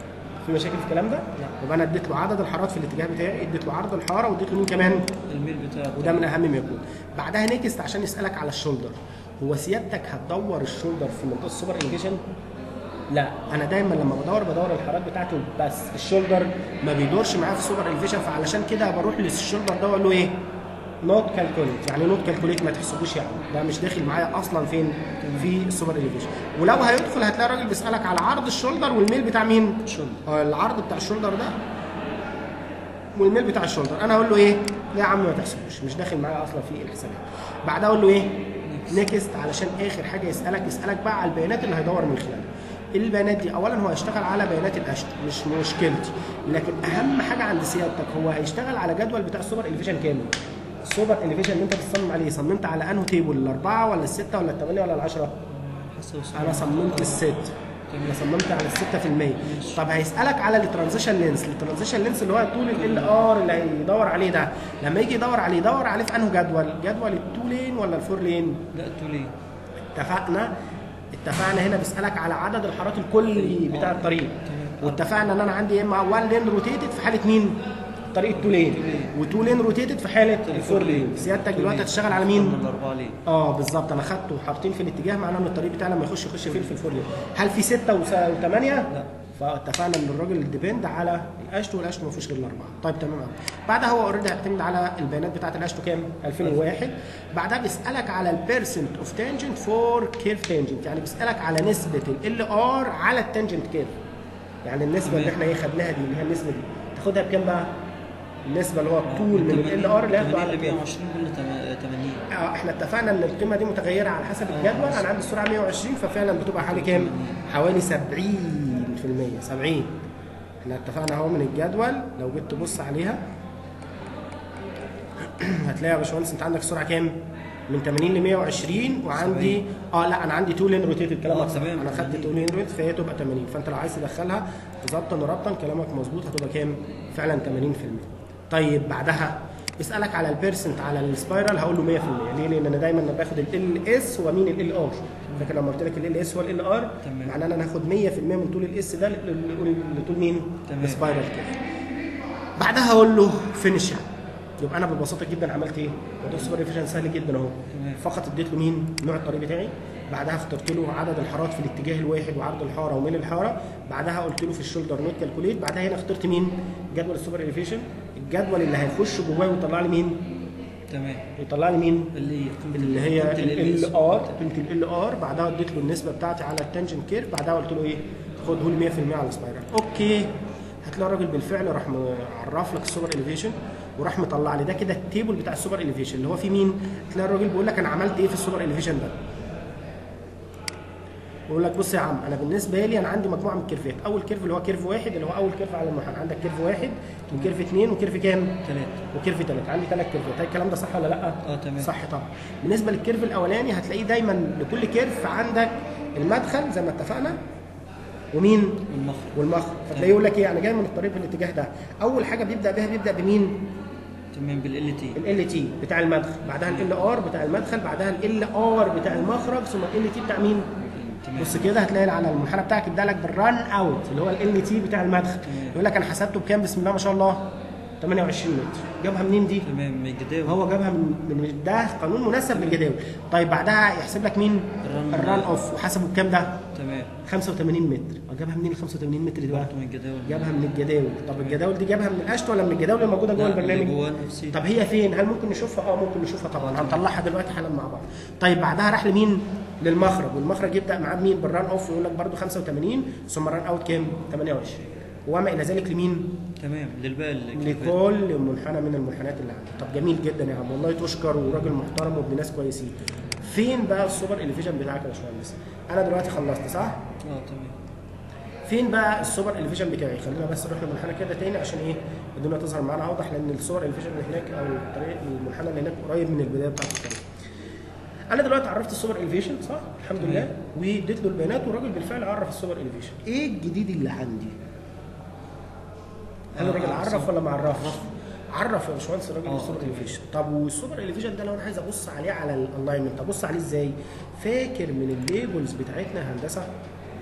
في مشاكل في الكلام ده؟ لا يبقى انا اديت له عدد الحارات في الاتجاه بتاعي اديت له عرض الحاره واديت له مين كمان الميل بتاعه وده من اهم ما يكون بعدها نيكست عشان يسالك على الشولدر هو سيادتك هتدور الشولدر في منطقه السوبر اليفيشن لا انا دايما لما بدور بدور الحرارات بتاعته بس الشولدر ما بيدورش معايا في السوبر اليفيشن فعلشان كده بروح للشولدر ده واقول له ايه نوت كالكوليت يعني نوت كالكوليت ما تحسبوش يعني ده مش داخل معايا اصلا فين في السوبر اليفيشن ولو هيدخل هتلاقي الراجل بيسالك على عرض الشولدر والميل بتاع مين شولدر. آه، العرض بتاع الشولدر ده والميل بتاع الشولدر انا اقول له ايه لا يا عم ما تحسبوش مش داخل معايا اصلا في الحسابات بعدها اقول له ايه نيكست علشان اخر حاجه يسالك يسالك بقى على البيانات اللي هيدور من خلالها البيانات دي اولا هو هيشتغل على بيانات القشط مش مشكلتي لكن اهم حاجه عند سيادتك هو هيشتغل على جدول بتاع السوبر اليفيشن كامل السوبر اليفيشن اللي انت بتصمم عليه صممت على انه تيبل الاربعه ولا السته ولا الثمانيه ولا العشره حسب انا صممت الست انا صممت على الستة في المية طب هيسألك على الترانزيشن لينس الترانزيشن لينس اللي هو طول ال ار اللي هيدور عليه ده لما يجي يدور عليه يدور عليه في انه جدول جدول التو لين ولا الفور لين لا تولي اتفقنا اتفقنا هنا بيسألك على عدد الحارات الكلي بتاع الطريق واتفقنا ان انا عندي يا اما 1 لين روتيتد في حالة مين طريق التو لين وتو لين روتيتد في حالة الفور لين سيادتك دلوقتي هتشتغل على مين الاربعه ليه اه بالظبط انا خدته وحاطين في الاتجاه معناه ان الطريق بتاعي لما يخش يخش فين في الفور لين هل في ستة وثمانية؟ لا. فاتفقنا ان الراجل ديبند على القشط والقشط ما فيهوش غير الاربعه طيب تمام قوي بعدها هو اوريدي هيعتمد على البيانات بتاعت القشط كام 2001 بعدها بيسالك على البيرسنت اوف تانجنت فور كيرف تانجنت يعني بيسالك على نسبه ال ار على التانجنت كيرف يعني النسبه اللي احنا ايه خدناها دي اللي هي النسبه دي تاخدها بكام بقى النسبه اللي هو الطول من ال ار اللي هياخده على ل الكيرف. 120 كل 80 اه احنا اتفقنا ان القيمه دي متغيره على حسب الجدول انا عندي السرعه 120 ففعلا بتبقى حوالي كام؟ حوالي 70% 70 احنا اتفقنا اهو من الجدول لو جيت تبص عليها هتلاقي يا باشمهندس انت عندك سرعه كام؟ من 80 ل 120 وعندي اه لا انا عندي تو لين روتيتد كلامك آه، صح تمام، انا خدت 80. تو لين روتيتد فهي تبقى 80 فانت لو عايز تدخلها ظبطا وربطا كلامك مظبوط هتبقى كام؟ فعلا 80% طيب بعدها اسالك على البيرسنت على السبايرال هقول له 100% ليه؟ لان انا دايما انا باخد ال اس هو مين ال ار لكن لما قلت لك ال اس هو ال ار تمام. معناه ان انا هاخد 100% من طول الاس ده ل- ل- لطول مين؟ تمام. السبايرال كده بعدها اقول له فينش يعني يبقى انا ببساطه جدا عملت ايه؟ موضوع السوبر ريفيجن سهل جدا اهو تمام. فقط اديت له مين؟ نوع الطريق بتاعي بعدها اخترت له عدد الحارات في الاتجاه الواحد وعرض الحاره وميل الحاره بعدها قلت له في الشولدر نوت كالكوليت بعدها هنا اخترت مين؟ جدول السوبر اليفيشن الجدول اللي هيخش جواه ويطلع لي مين؟ تمام يطلع لي مين؟ اللي هي قيمة اللي هي قيمة ال ار قيمه ال ار بعدها اديت له النسبه بتاعتي على التنجن كيرف بعدها قلت له ايه خده لي 100% على السبايرال اوكي هتلاقي الراجل بالفعل راح معرف لك السوبر اليفيشن وراح مطلع لي ده كده التيبل بتاع السوبر اليفيشن اللي هو فيه مين تلاقي الراجل بيقول لك انا عملت ايه في السوبر اليفيشن ده بيقول لك بص يا عم انا بالنسبه لي انا عندي مجموعه من الكيرفات اول كيرف اللي هو كيرف واحد اللي هو اول كيرف على المنحنى عندك كيرف واحد وكيرف اثنين وكيرف كام ثلاثة وكيرف ثلاثة عندي ثلاث كيرفات هل الكلام ده صح ولا لا؟ اه تمام صح طبعا بالنسبه للكيرف الاولاني هتلاقيه دايما لكل كيرف عندك المدخل زي ما اتفقنا ومين والمخرج والمخرج فتلاقيه يقول لك ايه انا جاي من الطريق في الاتجاه ده اول حاجه بيبدا بيها بيبدا بمين تمام بالال تي ال تي بتاع المدخل بعدها ال ار بتاع المدخل بعدها ال ار بتاع المخرج ثم ال تي بتاع مين تمام بص كده هتلاقي على المنحنى بتاعك يبدا لك بالران اوت اللي هو ال تي بتاع المدخل تمام. يقول لك انا حسبته بكام بسم الله ما شاء الله 28 متر جابها منين دي تمام من الجداول هو جابها من من ده قانون مناسب للجداول طيب بعدها يحسب لك مين الرن- الران اوف وحسبه بكام ده تمام 85 متر اه جابها منين ال 85 متر دي بقى برضه من الجداول جابها من الجداول طب الجداول دي جابها من القشط ولا من الجداول اللي موجوده جوه لا، اللي البرنامج جوه نفسي. طب هي فين هل ممكن نشوفها اه ممكن نشوفها طبعا هنطلعها دلوقتي حالا مع بعض طيب بعدها راح لمين للمخرج والمخرج يبدا معاه مين بالران اوف ويقول لك برده 85 ثم ران اوت كام 28 وما الى ذلك لمين تمام للباقي الكيرفات. لكل منحنى من المنحنيات اللي عندك طب جميل جدا يا عم والله تشكر وراجل محترم وابن ناس كويسين فين بقى السوبر اليفيشن بتاعك يا باشمهندس انا دلوقتي خلصت صح اه تمام فين بقى السوبر اليفيشن بتاعي خلينا بس نروح للمنحنى كده تاني عشان ايه الدنيا تظهر معانا اوضح لان السوبر اليفيشن اللي هناك او الطريق المنحنى اللي هناك قريب من البدايه بتاعت الطريق انا دلوقتي عرفت السوبر اليفيشن صح الحمد لله واديت له البيانات والراجل بالفعل عرف السوبر اليفيشن ايه الجديد اللي عندي هل آه، الراجل آه، عرف ولا ما عرفش عرف يا باشمهندس الراجل آه، السوبر تمام. اليفيشن طب والسوبر اليفيشن ده لو انا عايز ابص عليه على الالاينمنت ابص عليه ازاي فاكر من الليبلز بتاعتنا هندسه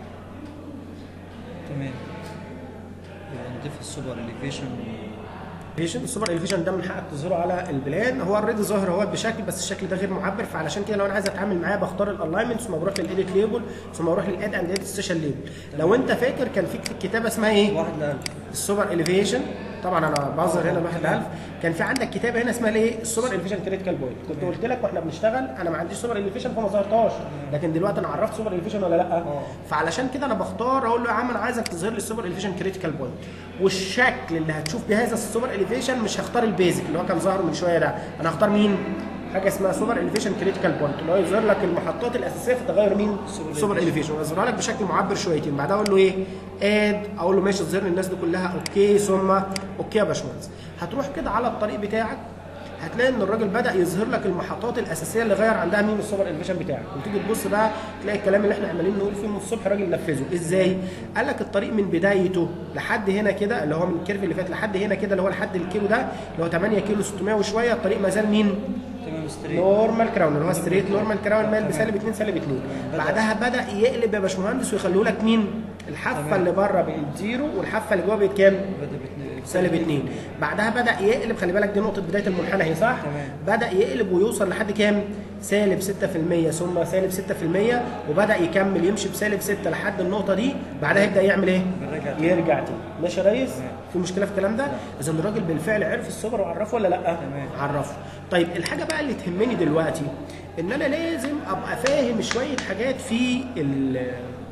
تمام يبقى نضيف السوبر اليفيشن الفيجن السوبر الفيجن ده من حقك تظهره على البلان هو اوريدي ظاهر اهوت بشكل بس الشكل ده غير معبر فعلشان كده لو انا عايز اتعامل معاه بختار الالاينمنت ثم بروح للايديت ليبل ثم بروح للاد اند اديت ستيشن ليبل لو انت فاكر كان في كتابه اسمها ايه؟ واحد لألف السوبر اليفيشن طبعا انا بظهر هنا الواحد لألف كان في عندك كتابه هنا اسمها الايه؟ السوبر الفيجن كريتيكال بوينت كنت قلت لك واحنا بنشتغل انا ما عنديش سوبر الفيجن فما ظهرتهاش لكن دلوقتي انا عرفت سوبر الفيجن ولا لا؟ فعلشان كده انا بختار اقول له يا عم انا عايزك تظهر لي السوبر الفيجن كريتيكال بوينت والشكل اللي هتشوف بهذا السوبر الفيجن مش هختار البيزك اللي هو كان ظاهر من شويه ده انا هختار مين؟ حاجه اسمها سوبر الفيجن كريتيكال بوينت اللي هو يظهر لك المحطات الاساسيه في تغير مين؟ سوبر الفيجن ويظهرها لك بشكل معبر شويتين بعدها اقول له ايه؟ اد اقول له ماشي ظهر لي الناس دي كلها اوكي ثم اوكي يا باشمهندس هتروح كده على الطريق بتاعك هتلاقي ان الراجل بدا يظهر لك المحطات الاساسيه اللي غير عندها مين السوبر الفيجن بتاعك وتيجي تبص بقى تلاقي الكلام اللي احنا عمالين نقول فيه من الصبح الراجل نفذه ازاي قال لك الطريق من بدايته لحد هنا كده اللي هو من الكيرف اللي فات لحد هنا كده اللي هو لحد الكيلو ده اللي هو 8 كيلو 600 وشويه الطريق ما زال مين تمام ستريت نورمال كراون اللي هو ستريت نورمال كراون مايل بسالب 2 سالب 2 بعدها بدا يقلب يا باشمهندس ويخلوا لك مين الحافه اللي بره بقت زيرو والحافه اللي جوه بقت كام بدأ باتنين سالب 2 بعدها بدا يقلب خلي بالك دي نقطه بدايه المنحنى اهي صح تمام. بدا يقلب ويوصل لحد كام سالب 6% ثم سالب 6% وبدا يكمل يمشي بسالب 6 لحد النقطه دي بعدها يبدا يعمل ايه بنرجع تاني. يرجع تاني ماشي يا ريس تمام. في مشكله في الكلام ده اذا الراجل بالفعل عرف الصبر وعرفه ولا لا تمام. عرفه طيب الحاجه بقى اللي تهمني دلوقتي ان انا لازم ابقى فاهم شويه حاجات في ال-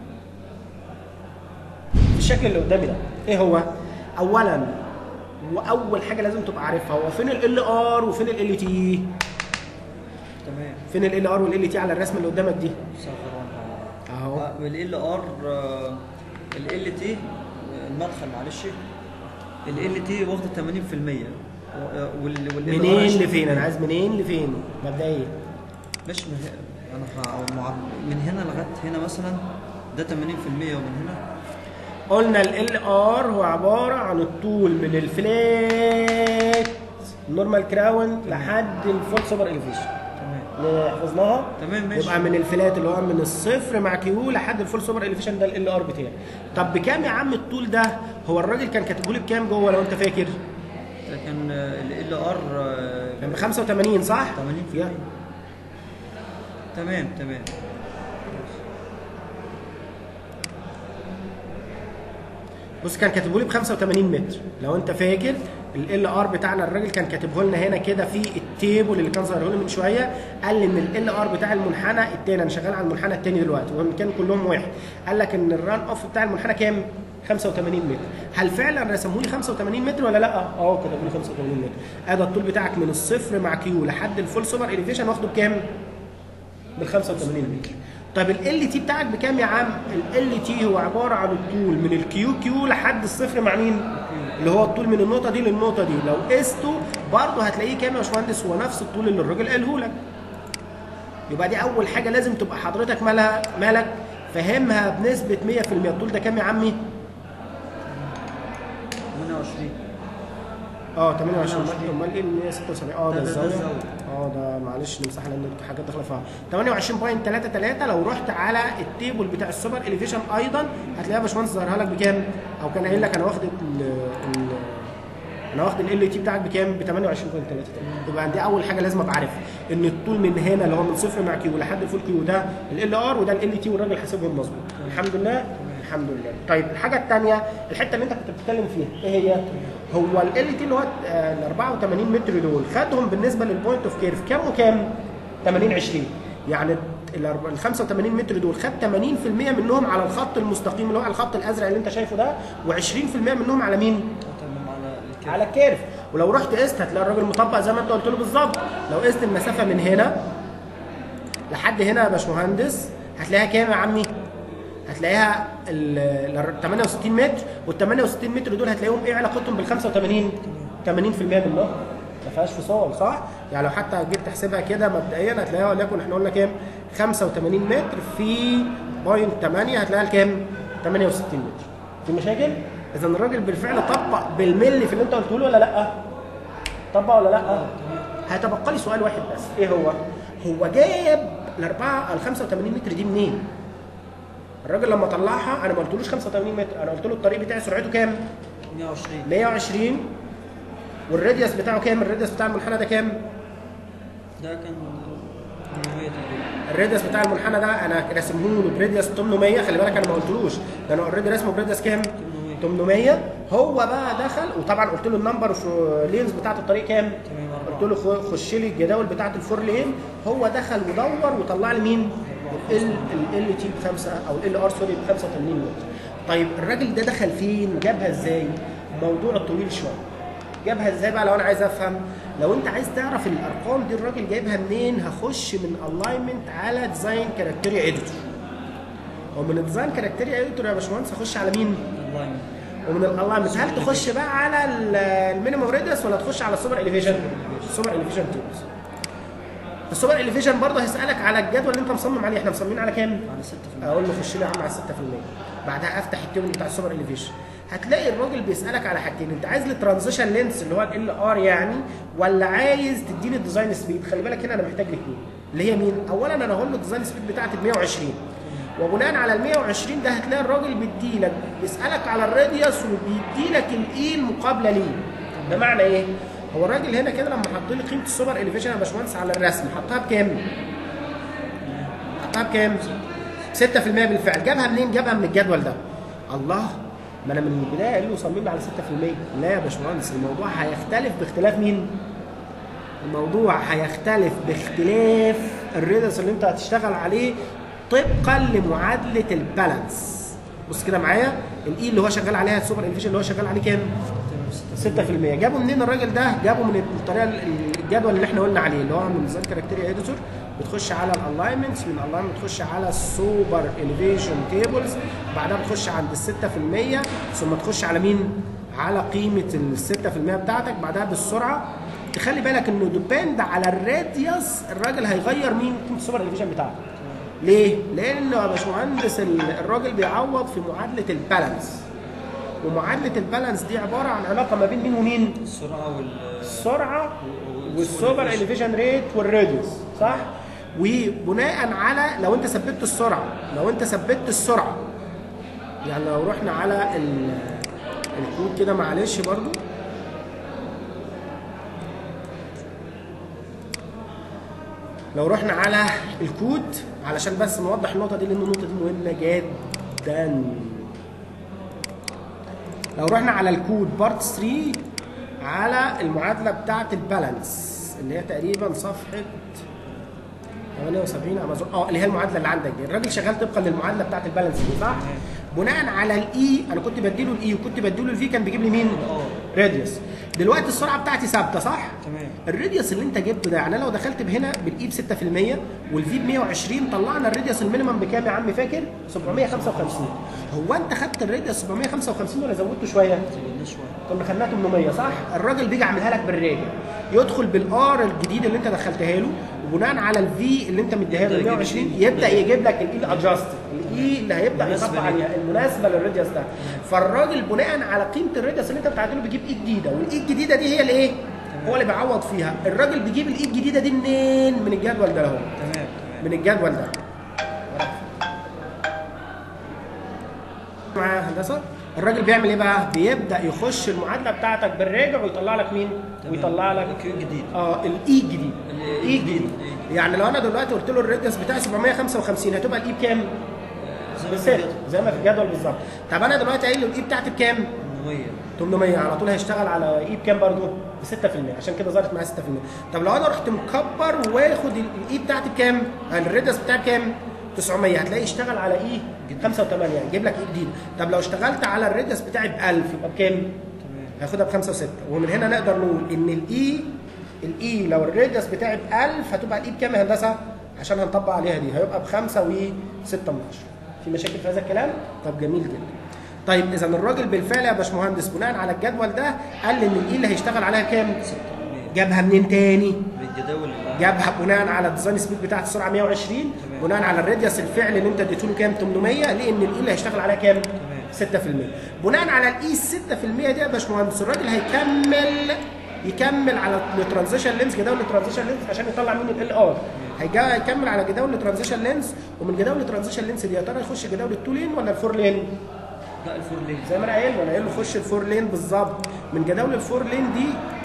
في الشكل اللي قدامي ده ايه هو اولا واول حاجه لازم تبقى عارفها هو فين ال ار وفين ال تي تمام فين ال ار وال تي على الرسمه اللي قدامك دي صغران اهو ال ار ال تي المدخل معلش ال تي واخده 80% وال وال منين لفين انا عايز منين لفين مبدئيا مش مه... انا ه- مع... من هنا لغايه هنا مثلا ده 80% ومن هنا قلنا ال ار هو عباره عن الطول من الفلات نورمال كراون لحد الفول سوبر الفيشن تمام حفظناها تمام ماشي يبقى من الفلات اللي هو من الصفر مع كيو لحد الفول سوبر الفيشن ده ال ار بتاعي طب بكام يا عم الطول ده هو الراجل كان كاتبه لي بكام جوه لو انت فاكر لكن ال ار كان ب 85 صح 80%. يا- تمام تمام بص كان كاتبه لي ب 85 متر لو انت فاكر ال ار بتاعنا الراجل كان كاتبه لنا هنا كده في التيبل اللي كان ظاهره لي من شويه قال لي ان ال ار بتاع المنحنى الثاني انا شغال على المنحنى الثاني دلوقتي وهم كانوا كلهم واحد قال لك ان الران اوف بتاع المنحنى كام 85 متر هل فعلا رسموا لي 85 متر ولا لا اه كتبوا لي 85 متر ادي الطول بتاعك من الصفر مع كيو لحد الفول سوبر اليفيشن واخده بكام بال 85 متر طب ال تي بتاعك بكام يا عم؟ ال تي هو عباره عن الطول من الكيو كيو لحد الصفر مع مين؟ اللي هو الطول من النقطه دي للنقطه دي لو قسته برضه هتلاقيه كام يا باشمهندس هو نفس الطول اللي الراجل قاله لك يبقى دي اول حاجه لازم تبقى حضرتك مالها مالك فاهمها بنسبه 100% الطول ده كام يا عمي؟ 28 اه 28 28. امال ايه ال 176 اه ده ده- ده الزاويه الزاوية. اه ده معلش نمسحها لان حاجات داخله فيها 28.33 لو رحت على التيبل بتاع السوبر اليفيشن ايضا هتلاقيها يا باشمهندس ظاهرها لك بكام؟ او كان قايل لك انا واخد ال ال انا واخد ال تي بتاعك بكام؟ ب 28.3 يبقى دي اول حاجه لازم ابقى عارفها ان الطول من هنا اللي هو من صفر مع كيو لحد الفول كيو ده ال ار وده ال تي والراجل حاسبهم مظبوط الحمد لله الحمد لله طيب الحاجه الثانيه الحته اللي انت كنت بتتكلم فيها ايه هي؟ هو ال تي اللي هو آه، ال 84 متر دول خدهم بالنسبه للبوينت اوف كيرف كام وكام؟ 80 20 يعني ال أرب- ال 85 متر دول خد 80% منهم على الخط المستقيم اللي هو على الخط الازرق اللي انت شايفه ده و20% منهم على مين؟ تمام على الكيف. على الكيرف ولو رحت قست هتلاقي الراجل مطبق زي ما انت قلت له بالظبط لو قست المسافه من هنا لحد هنا يا باشمهندس هتلاقيها كام يا عمي؟ هتلاقيها ال ال 68 متر وال 68 متر دول هتلاقيهم ايه علاقتهم بال 85 80% منهم ما فيهاش فصال صح؟ يعني لو حتى جيت تحسبها كده مبدئيا هتلاقيها وليكن احنا قلنا كام؟ 85 متر في بوينت 8 هتلاقيها كام؟ 68 متر. في مشاكل؟ اذا الراجل بالفعل طبق بالملي في اللي انت قلته له ولا لا؟ طبق ولا لا؟ هيتبقى لي سؤال واحد بس ايه هو؟ هو جاب الاربعه ال 85 متر دي منين؟ الراجل لما طلعها انا ما قلتلوش 85 متر انا قلت له الطريق بتاعي سرعته كام؟ 120 120 والراديوس بتاعه كام الراديوس بتاع المنحنى ده كام ده كان 800 تقريبا الراديوس بتاع المنحنى ده انا راسمه له براديوس 800 خلي بالك انا ما قلتلوش ده انا اوريدي راسمه براديوس كام 800 800 هو بقى دخل وطبعا قلت له النمبر اوف لينز بتاعت الطريق كام 804 قلت له خ- خش لي الجداول بتاعت الفور لين هو دخل ودور وطلع لي مين ال ال تي بخمسه او ال ار سوري ب 85 نقطه طيب الراجل ده دخل فين وجابها ازاي موضوع طويل شويه جابها ازاي بقى لو انا عايز افهم لو انت عايز تعرف الارقام دي الراجل جايبها منين هخش من الاينمنت على ديزاين كاركتيريا اديتور ومن الديزاين كاركتيريا اديتور يا باشمهندس اخش على مين اللاين ومن الالاينمنت هل تخش بقى على ال- المينيمم ريديوس ولا تخش على السوبر اليفيشن السوبر اليفيشن تولز السوبر اليفيشن برضه هيسالك على الجدول اللي انت مصمم عليه احنا مصممين على كام على 6% اقول له خش لي يا عم على 6% بعدها افتح التيبل بتاع السوبر اليفيشن هتلاقي الراجل بيسالك على حاجتين انت عايز الترانزيشن لينس اللي هو ال ار يعني ولا عايز تديني الديزاين سبيد خلي بالك هنا انا محتاج الاثنين اللي هي مين اولا انا هقول له الديزاين سبيد بتاعتي ب 120 وبناء على ال 120 ده هتلاقي الراجل بيديلك بيسالك على الراديوس وبيديلك الاي المقابله ليه بمعنى ايه هو الراجل هنا كده لما حط لي قيمه السوبر اليفيشن يا باشمهندس على الرسم حطها بكام حطها بكام 6% بالفعل جابها منين جابها من الجدول ده الله ما انا من البدايه قال له صمم لي على 6% لا يا باشمهندس الموضوع هيختلف باختلاف مين الموضوع هيختلف باختلاف الريدس اللي انت هتشتغل عليه طبقا لمعادله البالانس بص كده معايا الاي اللي هو شغال عليها السوبر انفيشن اللي هو شغال عليه كام 6% جابوا منين الراجل ده؟ جابوا من الطريقه الجدول اللي احنا قلنا عليه اللي هو من ديزاين كاركتيريا اديتور بتخش على الالاينمنتس من الالاينمنت تخش على السوبر اليفيشن تيبلز بعدها بتخش عند ال 6% ثم تخش على مين؟ على قيمه ال 6% بتاعتك بعدها بالسرعه تخلي بالك انه ديبند على الراديوس الراجل هيغير مين قيمه السوبر اليفيشن بتاعته ليه؟ لانه يا باشمهندس ال- الراجل بيعوض في معادله البالانس ومعادله البالانس دي عباره عن علاقه ما بين مين ومين؟ السرعه وال السرعه والسوبر اليفيشن ريت والراديوس صح؟ وبناء على لو انت ثبتت السرعه لو انت ثبتت السرعه يعني لو رحنا على ال- الكود كده معلش برضو لو رحنا على الكود علشان بس نوضح النقطه دي لان النقطه دي مهمه جدا لو رحنا على الكود بارت 3 على المعادله بتاعه البالانس اللي هي تقريبا صفحه 78 امازون اه اللي هي المعادله اللي عندك دي الراجل شغال طبقا للمعادله بتاعه البالانس دي صح بناء على الاي انا كنت بديله الاي وكنت بديله الفي كان بيجيب لي مين اه راديوس دلوقتي السرعه بتاعتي ثابته صح تمام الراديوس اللي انت جبته ده يعني أنا لو دخلت بهنا بالاي ب 6% والفي ب 120 طلعنا الراديوس المينيمم بكام يا عم فاكر 755 هو انت خدت الراديوس 755 ولا زودته شويه زودنا شويه كنا خدناها 800 صح؟ الراجل بيجي عاملها لك بالراجل يدخل بالار الجديد اللي انت دخلتها له وبناء على الفي اللي انت مديها له يبدأ يجيب 120 الإي. يبدا يجيب لك الاي الادجست الاي اللي هيبدا المناسبة يطبق ليه. عليها المناسبه للراديوس ده فالراجل بناء على قيمه الراديوس اللي انت بتعدله بيجيب اي جديده والاي الجديده دي هي الايه؟ هو اللي بيعوض فيها الراجل بيجيب الاي الجديده دي منين؟ من الجدول ده اهو تمام تمام من الجدول ده معايا يا هندسه الراجل بيعمل ايه بقى بيبدا يخش المعادله بتاعتك بالراجع ويطلع لك مين تمام. ويطلع لك الكيو الجديد اه الاي الجديد ال- الاي الجديد الجديد. يعني لو انا دلوقتي قلت له الراديوس بتاعي 755 هتبقى الاي بكام؟ زي ما بصفر في زي ما في الجدول بالظبط طب انا دلوقتي قايل له الاي بتاعتي بكام؟ 800 800 على طول هيشتغل على اي بكام برضه؟ ب 6% عشان كده ظهرت معايا 6% طب لو انا رحت مكبر واخد الاي بتاعتي بكام؟ الراديوس بتاعي بكام؟ 900 هتلاقي يشتغل على اي 5 و8 يعني يجيب لك اي جديد طب لو اشتغلت على الراديوس بتاعي ب 1000 يبقى بكام؟ تمام هياخدها ب 5 و6 ومن هنا نقدر نقول ان الاي الاي لو الراديوس بتاعي ب 1000 هتبقى الاي بكام يا هندسه؟ عشان هنطبق عليها دي هيبقى ب 5 و 6 من 10 في مشاكل في هذا الكلام؟ طب جميل جدا طيب اذا الراجل بالفعل يا باشمهندس بناء على الجدول ده قال لي ان الاي اللي هيشتغل عليها كام؟ 600 جابها منين تاني؟ بالجداول اللي جابها بناء على الديزاين سبيد بتاعت السرعه 120 تمام. بناء على الراديوس الفعلي اللي انت اديته له كام 800 لان الاي اللي هيشتغل عليها كام 6% بناء على الاي 6% دي يا باشمهندس الراجل هيكمل يكمل على الترانزيشن لينز جداول الترانزيشن لينز عشان يطلع منه ال ار هيكمل على جداول الترانزيشن لينز ومن جداول الترانزيشن لينز دي يا ترى يخش جداول التو لين ولا الفور لين؟ لا الفور لين زي ما انا قايل انا قايل له خش الفور لين بالظبط من جداول الفور لين دي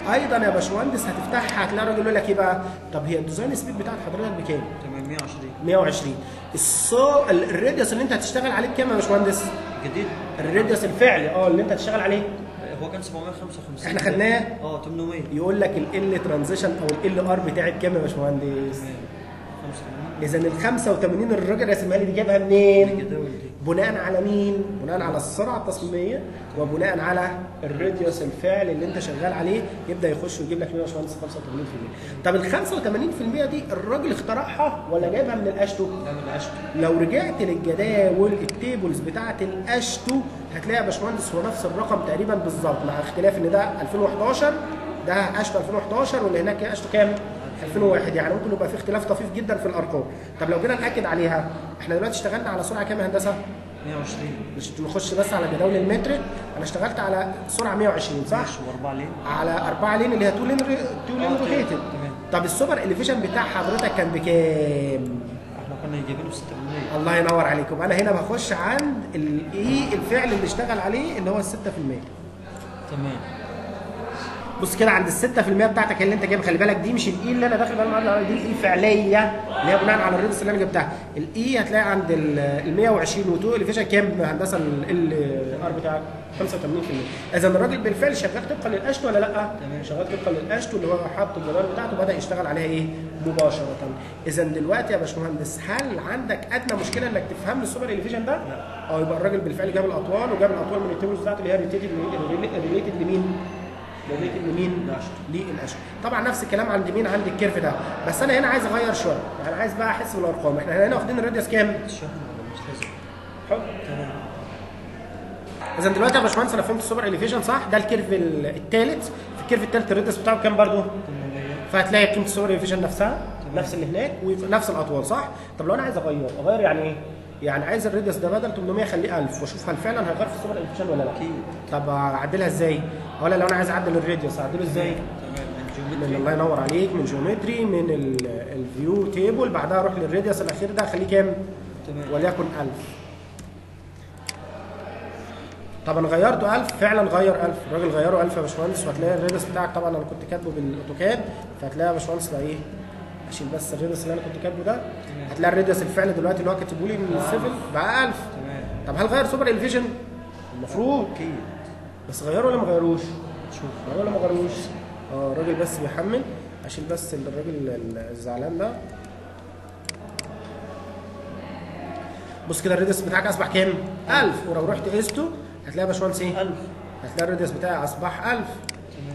ايضا يا باشمهندس هتفتحها هتلاقي الراجل يقول لك ايه بقى طب هي الديزاين سبيد بتاعت حضرتك بكام 820 120 الصو ال- الراديوس اللي انت هتشتغل عليه بكام يا باشمهندس جديد الراديوس الفعلي اه اللي انت هتشتغل عليه هو كان 755 احنا خدناه اه 800 يقول لك ال ترانزيشن او ال ار بتاعي بكام يا باشمهندس 85 اذا ال 85 الراجل راسمها لي دي جابها منين الجداول دي بناء على مين؟ بناء على السرعه التصميميه وبناء على الراديوس الفعلي اللي انت شغال عليه يبدا يخش ويجيب لك منها يا باشمهندس 85% طب ال 85% دي الراجل اخترعها ولا جايبها من الاشتو؟ ده من العشق لو رجعت للجداول التيبلز بتاعه الاشتو هتلاقي يا باشمهندس هو نفس الرقم تقريبا بالظبط مع اختلاف ان ده 2011 ده اشتو 2011 واللي هناك اشتو كام؟ 2001 يعني ممكن يبقى في اختلاف طفيف جدا في الارقام طب لو جينا ناكد عليها احنا دلوقتي اشتغلنا على سرعه كام يا هندسه؟ 120 مش نخش بس على جداول المتر انا اشتغلت على سرعه 120 صح؟ ماشي واربعه لين على 4 لين اللي هي 2 لين 2 لين آه، روتيتد تمام. طب السوبر اليفيشن بتاع حضرتك كان بكام؟ احنا كنا جايبينه ب 6% الله ينور عليكم انا هنا بخش عند الايه الفعل اللي اشتغل عليه اللي هو ال 6% تمام بص كده عند ال 6% بتاعتك اللي انت جايب خلي بالك دي مش الاي اللي انا داخل بقى النهارده دي الاي فعليه اللي هي بناء على الريدس اللي انا جبتها الاي هتلاقي عند ال 120 وتو الفيشن كام هندسه ال ار بتاعك 85% اذا الراجل بالفعل شغال طبقا للاشت ولا لا؟ تمام. شغال طبقا للاشت اللي هو حط الجدول بتاعته بدا يشتغل عليها ايه؟ مباشره اذا دلوقتي يا باشمهندس هل عندك ادنى مشكله انك تفهم لي السوبر اليفيشن ده؟ لا اه يبقى الراجل بالفعل جاب الاطوال وجاب الاطوال من التيبلز بتاعته اللي هي ريليتد لمين؟ ريليتد لمين؟ الأشت. للاشهر طبعا نفس الكلام عند مين عند الكيرف ده بس انا هنا عايز اغير شويه يعني عايز بقى احس بالارقام احنا هنا واخدين الراديوس كام الشحن ولا مش لازم حلو تمام اذا دلوقتي يا باشمهندس انا فهمت السوبر اليفيشن صح ده الكيرف الثالث في الكيرف الثالث الراديوس بتاعه كام برضه 800 فهتلاقي قيمه السوبر اليفيشن نفسها نفس اللي هناك ونفس الاطوال صح طب لو انا عايز اغير اغير يعني ايه يعني عايز الراديوس ده بدل 800 اخليه 1000 واشوف هل فعلا هيغير في السوبر اليفيشن ولا لا اكيد طب اعدلها ازاي ولا لو انا عايز اعدل الراديوس اعدله ازاي تمام من من جيومتري الله ينور عليك من جيومتري من ال- الفيو تيبل بعدها اروح للراديوس الاخير ده اخليه كام تمام وليكن 1000 طب انا غيرته 1000 فعلا غير 1000 الراجل غيره 1000 يا باشمهندس وهتلاقي الراديوس بتاعك طبعا انا كنت كاتبه بالاوتوكاد فهتلاقي يا باشمهندس بقى ايه اشيل بس الراديوس اللي انا كنت كاتبه ده هتلاقي الراديوس الفعلي دلوقتي اللي هو كاتبه لي من السيفل بقى 1000 تمام طب هل غير سوبر الفيجن؟ المفروض اكيد بس غيره ولا ما غيروش؟ شوف غيروه ولا ما غيروش؟ اه الراجل بس بيحمل اشيل بس الراجل الزعلان ده بص كده الريدس بتاعك اصبح كام؟ 1000 ولو رحت قسته هتلاقي يا باشمهندس ايه؟ 1000 هتلاقي الريدس بتاعي اصبح 1000 تمام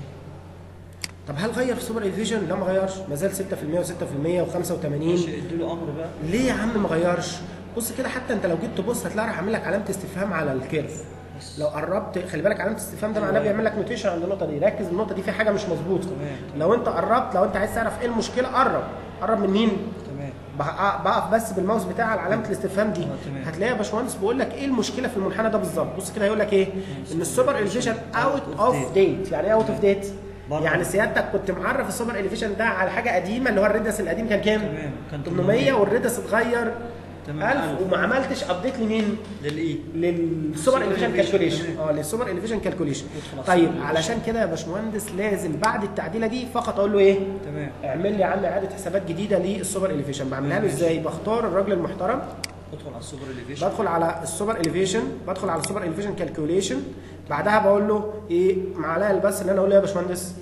طب هل غير في سوبر الفيجن؟ لا ما غيرش ما زال 6% و6% و85 ماشي اديله امر بقى ليه يا عم ما غيرش؟ بص كده حتى انت لو جيت تبص هتلاقي راح عامل لك علامه استفهام على الكيرف لو قربت خلي بالك علامه الاستفهام ده معناه بيعمل لك نوتيشن عند النقطه دي ركز النقطه دي في حاجه مش مظبوطه تمام. لو انت قربت لو انت عايز تعرف ايه المشكله قرب قرب من مين؟ تمام بق- بقف بس بالماوس بتاعي على علامه الاستفهام دي اه، تمام. هتلاقي يا باشمهندس بيقول لك ايه المشكله في المنحنى ده بالظبط بص كده هيقول لك ايه ان السوبر اليفيشن اوت اوف ديت يعني ايه اوت اوف ديت بره. يعني سيادتك كنت معرف السوبر اليفيشن ده على حاجه قديمه اللي هو الريدس القديم كان كام تمام كان 800 والريدس اتغير تمام 1000 وما عملتش ابديت لمين للاي للسوبر اليفيشن elevation، كالكوليشن تمام. اه للسوبر اليفيشن كالكوليشن يدخل على طيب السوبر علشان كده يا باشمهندس لازم بعد التعديله دي فقط اقول له ايه تمام اعمل لي يا عم اعاده حسابات جديده للسوبر اليفيشن بعملها له ماشي. ازاي بختار الراجل المحترم ادخل على السوبر اليفيشن بدخل على السوبر اليفيشن بدخل على السوبر اليفيشن كالكوليشن بعدها بقول له ايه معلقه بس ان انا اقول له يا باشمهندس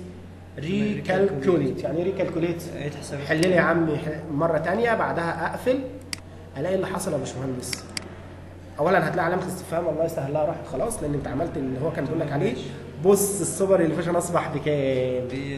ريكالكوليت يعني ايه ريكالكوليت اعيد حسابات حل لي يا عم مره ثانيه بعدها اقفل الاقي اللي حصل يا باشمهندس اولا هتلاقي علامه الاستفهام الله يسهل لها راحت خلاص لان انت عملت اللي هو كان بيقول لك عليه بص السوبر اليفيشن اصبح بكام؟ ب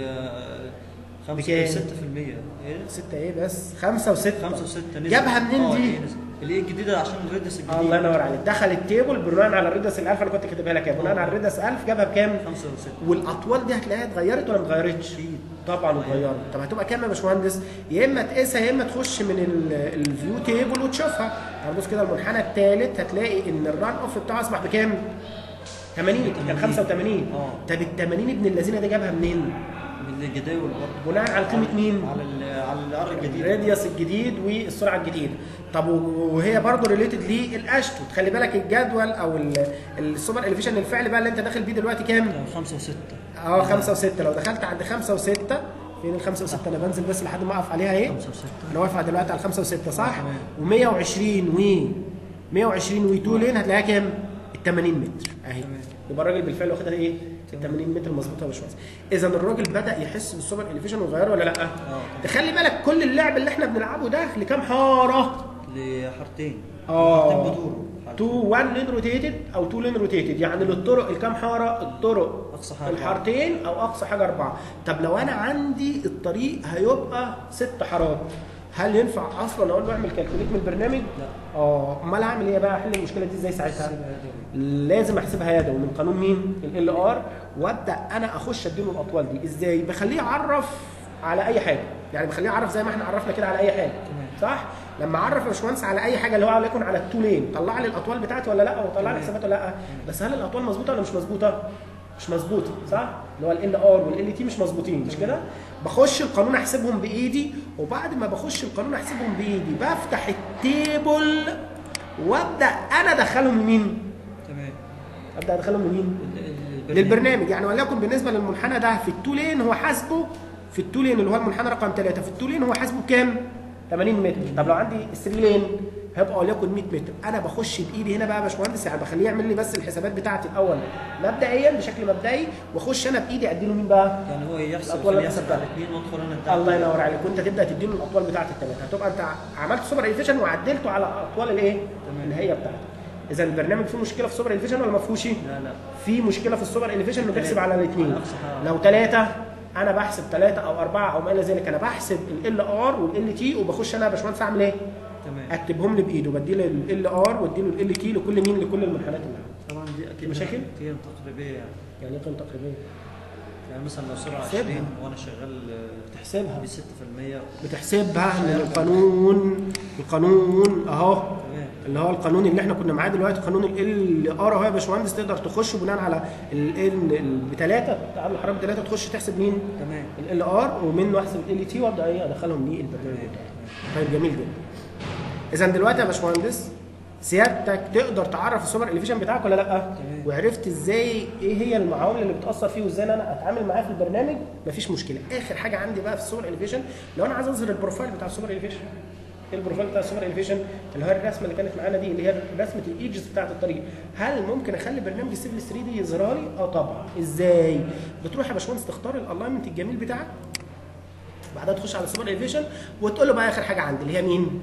بكام؟ 5 6% ايه 6 ايه بس 5 و6 5 و6 نزل جابها منين اه، دي؟ نزل. الايه الجديده عشان الريدس الجديد الله ينور عليك دخل التيبل بناء على الريدس ال 1000 انا كنت كاتبها لك اهي. بناء على الريدس 1000 جابها بكام؟ 5 و6 والاطوال دي هتلاقيها اتغيرت ولا ما اتغيرتش؟ أكيد. طبعا اتغيرت طب هتبقى كام يا باشمهندس؟ يا اما تقيسها يا اما تخش من ال- الفيو تيبل وتشوفها يعني بص كده المنحنى الثالث هتلاقي ان الران اوف بتاعه اصبح بكام؟ 80 كان 85 اه. طب ال 80 ابن الذين ده جابها منين؟ من الجداول برضه بناء على قيمه مين؟ على ال على الار الجديد الراديوس الجديد والسرعه الجديده طب وهي برضه ريليتد للاشتو تخلي بالك الجدول او ال- السوبر اليفيشن الفعلي بقى اللي انت داخل بيه دلوقتي كام؟ كان 5 و6 اه خمسة وستة لو دخلت عند خمسة وستة فين الخمسة وستة انا بنزل بس لحد ما اقف عليها ايه خمسة وستة. انا واقف دلوقتي على الخمسة وستة صح تمام. و120 و 120 و 2 لين هتلاقيها كام ال 80 متر اهي تمام. يبقى الراجل بالفعل واخدها ايه ال 80 متر مظبوطه يا باشمهندس اذا الراجل بدا يحس بالسوبر اليفيشن ويغيره ولا لا تخلي بالك كل اللعب اللي احنا بنلعبه ده لكام حاره لحارتين اه حارتين بدور 2 1 لين روتيتد او 2 لين روتيتد يعني للطرق الكام حاره الطرق أقصى حاجة الحارتين او اقصى حاجه اربعه طب لو انا عندي الطريق هيبقى ست حارات هل ينفع اصلا اقول له اعمل كالكوليت من البرنامج؟ لا. اه امال اعمل ايه بقى احل المشكله دي ازاي ساعتها؟ لازم احسبها يدوي من قانون مين؟ ال ار وابدا انا اخش اديله الاطوال دي ازاي؟ بخليه يعرف على اي حاجه يعني بخليه يعرف زي ما احنا عرفنا كده على اي حاجه تمام. صح؟ لما اعرف يا باشمهندس على اي حاجه اللي هو وليكن على التو لين طلع لي الاطوال بتاعتي ولا لا وطلع لي تمام. الحسابات ولا لا بس هل الاطوال مظبوطه ولا مش مظبوطه؟ مش مظبوطه صح؟ اللي هو ال ار والال تي مش مظبوطين مش كده؟ بخش القانون احسبهم بايدي وبعد ما بخش القانون احسبهم بايدي بفتح التيبل وابدا انا ادخلهم لمين؟ تمام ابدا ادخلهم لمين؟ ال- ال- للبرنامج يعني وليكن بالنسبه للمنحنى ده في التو لين هو حاسبه في التو لين اللي هو المنحنى رقم 3 في التو لين هو حاسبه بكام؟ 80 متر طب لو عندي 3 لين هيبقى وليكن 100 متر انا بخش بايدي هنا بقى يا باشمهندس يعني بخليه يعمل لي بس الحسابات بتاعتي الاول مبدئيا بشكل مبدئي واخش انا بايدي ادي له مين بقى؟ يعني هو يحسب الأطوال اللي يحسب حسبتها. على الاثنين وادخل انا بتاعتي. الله ينور عليك وانت تبدا تدي له الاطوال بتاعت الثلاثه هتبقى انت عملت سوبر ايفيشن وعدلته على اطوال الايه؟ اللي هي بتاعته اذا البرنامج فيه مشكله في سوبر ايفيشن ولا ما فيهوش؟ لا لا في مشكله في السوبر اليفيشن انه بيحسب على الاثنين على أقصى حاجة. لو ثلاثه انا بحسب ثلاثه او اربعه او ما الى ذلك انا بحسب ال ار والال تي وبخش انا يا باشمهندس اعمل ايه؟ تمام اكتبهم لي بايده بدي له ال ار وادي له ال تي لكل مين؟ لكل المنحنات اللي عندي طبعا دي اكيد مشاكل؟ قيم تقريبيه يعني يعني ايه قيمه تقريبيه؟ يعني مثلا لو سرعه احسبها. 20 وانا شغال تحسبها ب 6% بتحسبها من القانون القانون اهو تمام اللي هو القانون اللي احنا كنا معاه دلوقتي قانون ال ار اهو يا باشمهندس تقدر تخش بناء على ال بثلاثه تعامل الحراره بثلاثه تخش تحسب مين؟ تمام ال ار ومنه احسب ال تي وابدا ايه ادخلهم ليه البرنامج بتاعي طيب جميل جدا اذا دلوقتي يا باشمهندس سيادتك تقدر تعرف السوبر اليفيشن بتاعك ولا لا تمام. وعرفت ازاي ايه هي المعامل اللي بتاثر فيه وازاي إن انا اتعامل معاه في البرنامج مفيش مشكله اخر حاجه عندي بقى في السوبر اليفيشن لو انا عايز اظهر البروفايل بتاع السوبر اليفيشن ايه البروفايل بتاع السوبر اليفيشن اللي هو الرسمه اللي كانت معانا دي اللي هي رسمه الايدجز بتاعت الطريق هل ممكن اخلي برنامج السيفل 3 دي يظهرها لي اه طبعا ازاي بتروح يا باشمهندس تختار الالاينمنت الجميل بتاعك بعدها تخش على السوبر اليفيشن وتقول له بقى اخر حاجه عندي اللي هي مين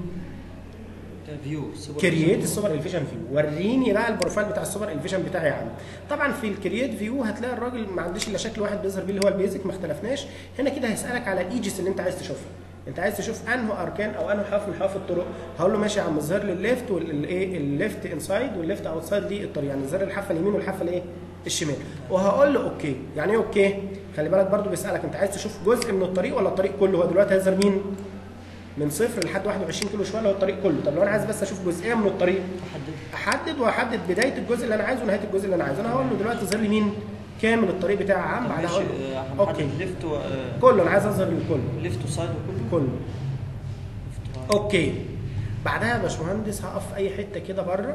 فيو كرييت السوبر الفيشن فيو وريني بقى البروفايل بتاع السوبر الفيشن بتاعي يا عم طبعا في الكرييت فيو هتلاقي الراجل ما عنديش الا شكل واحد بيظهر بيه اللي هو البيزك ما اختلفناش هنا كده هيسالك على الايجس اللي انت عايز تشوفها انت عايز تشوف انه اركان او انه حرف من حروف الطرق هقول له ماشي يا عم ظهر لي الليفت والايه الليفت انسايد والليفت اوتسايد دي الطريق يعني ظهر لي الحافه اليمين والحافه الايه الشمال وهقول له اوكي يعني ايه اوكي خلي بالك برضو بيسالك انت عايز تشوف جزء من الطريق ولا الطريق كله هو دلوقتي هيظهر مين من صفر لحد 21 كيلو شويه اللي هو الطريق كله طب لو انا عايز بس اشوف جزئيه من الطريق احدد احدد واحدد بدايه الجزء اللي انا عايزه ونهايه الجزء اللي انا عايزه انا هقول له دلوقتي ظهر لي مين كامل الطريق بتاعي عام بعدها هقول له اوكي اوكي ليفت و آه، كله انا عايز اظهر الكل ليفت وسايد وكله كله ليفت و- اوكي بعدها يا باشمهندس هقف في اي حته كده بره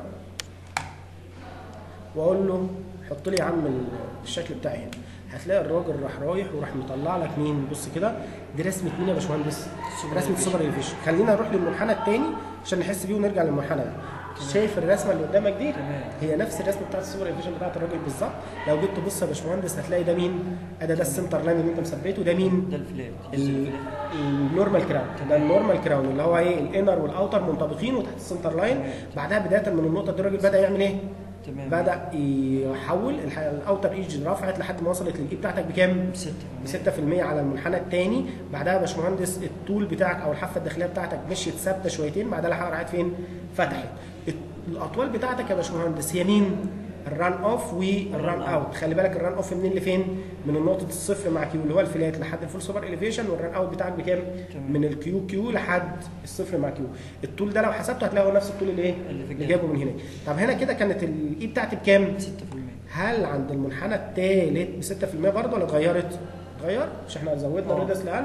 واقول له حط لي يا عم الشكل بتاعي هنا هتلاقي الراجل راح رايح وراح مطلع لك مين بص كده دي رسمه مين يا باشمهندس السوبر رسمه السوبر الفيشن خلينا نروح للمنحنى الثاني عشان نحس بيه ونرجع للمنحنى ده شايف الرسمه اللي قدامك دي تمام. هي نفس الرسمه بتاعت السوبر الفيشن بتاعت الراجل بالظبط لو جيت تبص يا باشمهندس هتلاقي ده مين ادي ده السنتر لاين اللي انت مثبته ده مين ده الفلات ال- النورمال كراون ده النورمال كراون اللي هو ايه الانر والاوتر منطبقين وتحت السنتر لاين بعدها بدايه من النقطه دي الراجل بدا يعمل ايه؟ تمام بدا يحول الح- الاوتر ايدج رفعت لحد ما وصلت للاي بتاعتك بكام؟ ستة ب 6% على المنحنى الثاني بعدها يا باشمهندس الطول بتاعك او الحافه الداخليه بتاعتك مشيت ثابته شويتين بعدها الحلقه راحت فين؟ فتحت الاطوال بتاعتك يا باشمهندس هي مين؟ الران اوف والران اوت خلي بالك الران اوف منين لفين؟ من نقطه الصفر مع كيو اللي هو الفلات لحد الفول سوبر اليفيشن والران اوت بتاعك بكام؟ تمام. من الكيو كيو لحد الصفر مع كيو الطول ده لو حسبته هتلاقي هو نفس الطول اللي ايه؟ اللي في اللي الجنب. جابه من هنا طب هنا كده كانت الاي بتاعتي بكام؟ 6% هل عند المنحنى الثالث ب 6% برضه ولا اتغيرت؟ اتغير؟ مش احنا زودنا آه. الريدس ل 1000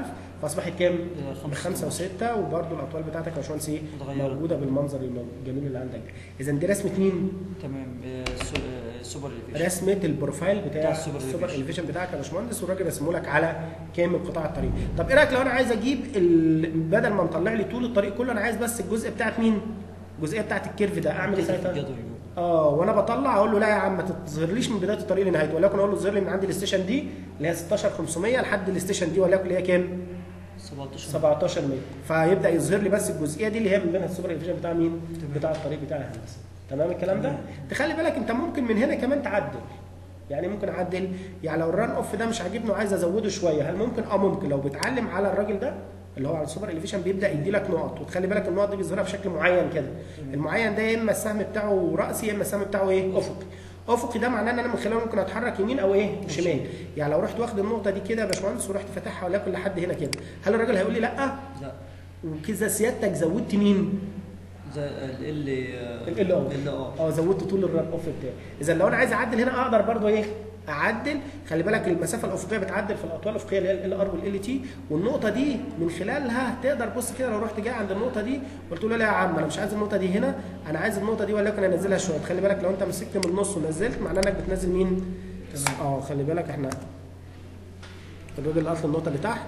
فاصبحت كام؟ آه، خمسة. خمسة وستة وبرده الاطوال بتاعتك يا باشمهندس ايه؟ اتغيرت. موجوده بالمنظر الم- الجميل اللي عندك اذا دي رسمه مين؟ تمام آه، سو- آه، سوبر الفيشن رسمه البروفايل بتاع بتاع السوبر السوبر إليفيشن. الفيشن بتاعك يا باشمهندس والراجل رسمه لك على كامل قطاع الطريق طب ايه رايك لو انا عايز اجيب ال... بدل ما مطلع لي طول الطريق كله انا عايز بس الجزء بتاعت مين الجزئيه بتاعت الكيرف ده اعمل ايه ساعتها الجدول يقول. اه وانا بطلع اقول له لا يا عم ما تظهرليش من بدايه الطريق لنهايته ولكن اقول له ظهر لي من عند الستيشن دي اللي هي 16500 لحد الستيشن دي ولكن اللي هي كام 17 17 متر فيبدا يظهر لي بس الجزئيه دي اللي هي من بينها السوبر الفيجن بتاع مين تمام. بتاع الطريق بتاع الهندسه تمام الكلام ده تمام. تخلي بالك انت ممكن من هنا كمان تعدل يعني ممكن اعدل يعني لو الران اوف ده مش عاجبني وعايز ازوده شويه هل ممكن اه ممكن لو بتعلم على الراجل ده اللي هو على السوبر اليفيشن بيبدا يدي لك نقط وتخلي بالك النقط دي بيظهرها بشكل معين كده المعين ده يا اما السهم بتاعه راسي يا اما السهم بتاعه ايه افقي افقي ده معناه ان انا من خلاله ممكن اتحرك يمين او ايه شمال يعني لو رحت واخد النقطه دي كده يا باشمهندس ورحت فاتحها وليكن لحد هنا كده هل الراجل هيقول لي لا لا وكذا سيادتك زودت مين؟ زي ال ال ال ار ال ار اه زودت طول الران اوف بتاعي اذا لو انا عايز اعدل هنا اقدر برضو ايه اعدل خلي بالك المسافه الافقيه بتعدل في الاطوال الافقيه اللي هي ال ار والال تي والنقطه دي من خلالها تقدر بص كده لو رحت جاي عند النقطه دي قلت له لا يا عم انا مش عايز النقطه دي هنا انا عايز النقطه دي ولكن انزلها شويه خلي بالك لو انت مسكت من النص ونزلت معناه انك بتنزل مين تمام. اه خلي بالك احنا الراجل الاصل النقطه اللي تحت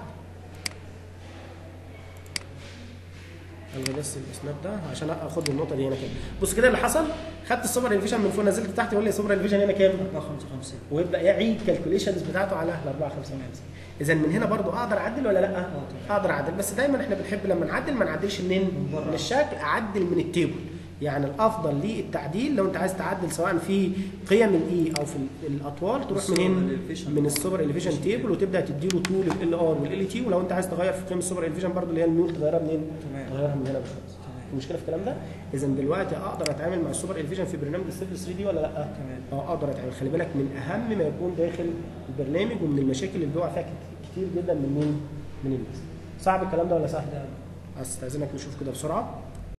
الغي بس الاسناب ده عشان اخد النقطه دي هنا كده بص كده اللي حصل خدت السوبر الفيجن من فوق نزلت تحت يقول لي السوبر الفيجن هنا كام 455 ويبدا يعيد كالكوليشنز بتاعته على ال 4 5 5 اذا من هنا برضو اقدر اعدل ولا لا طبعا. اقدر اعدل بس دايما احنا بنحب لما نعدل ما نعدلش منين من بره. من الشكل اعدل من التيبل يعني الافضل للتعديل لو انت عايز تعدل سواء في قيم الاي او في الاطوال تروح السوبر منين إليفيشن. من السوبر اليفيشن تيبل وتبدا تديله طول ال ار والال تي ولو انت عايز تغير في قيم السوبر اليفيشن برضو اللي هي الميول تغيرها منين تمام. تغيرها من هنا بس تمام. المشكله في الكلام ده اذا دلوقتي اقدر اتعامل مع السوبر الفيجن في برنامج السيفل 3 دي ولا لا تمام. اه اقدر اتعامل خلي بالك من اهم ما يكون داخل البرنامج ومن المشاكل اللي بيقع فيها كت- كتير جدا من مين من الناس صعب الكلام ده ولا سهل لا استاذنك نشوف كده بسرعه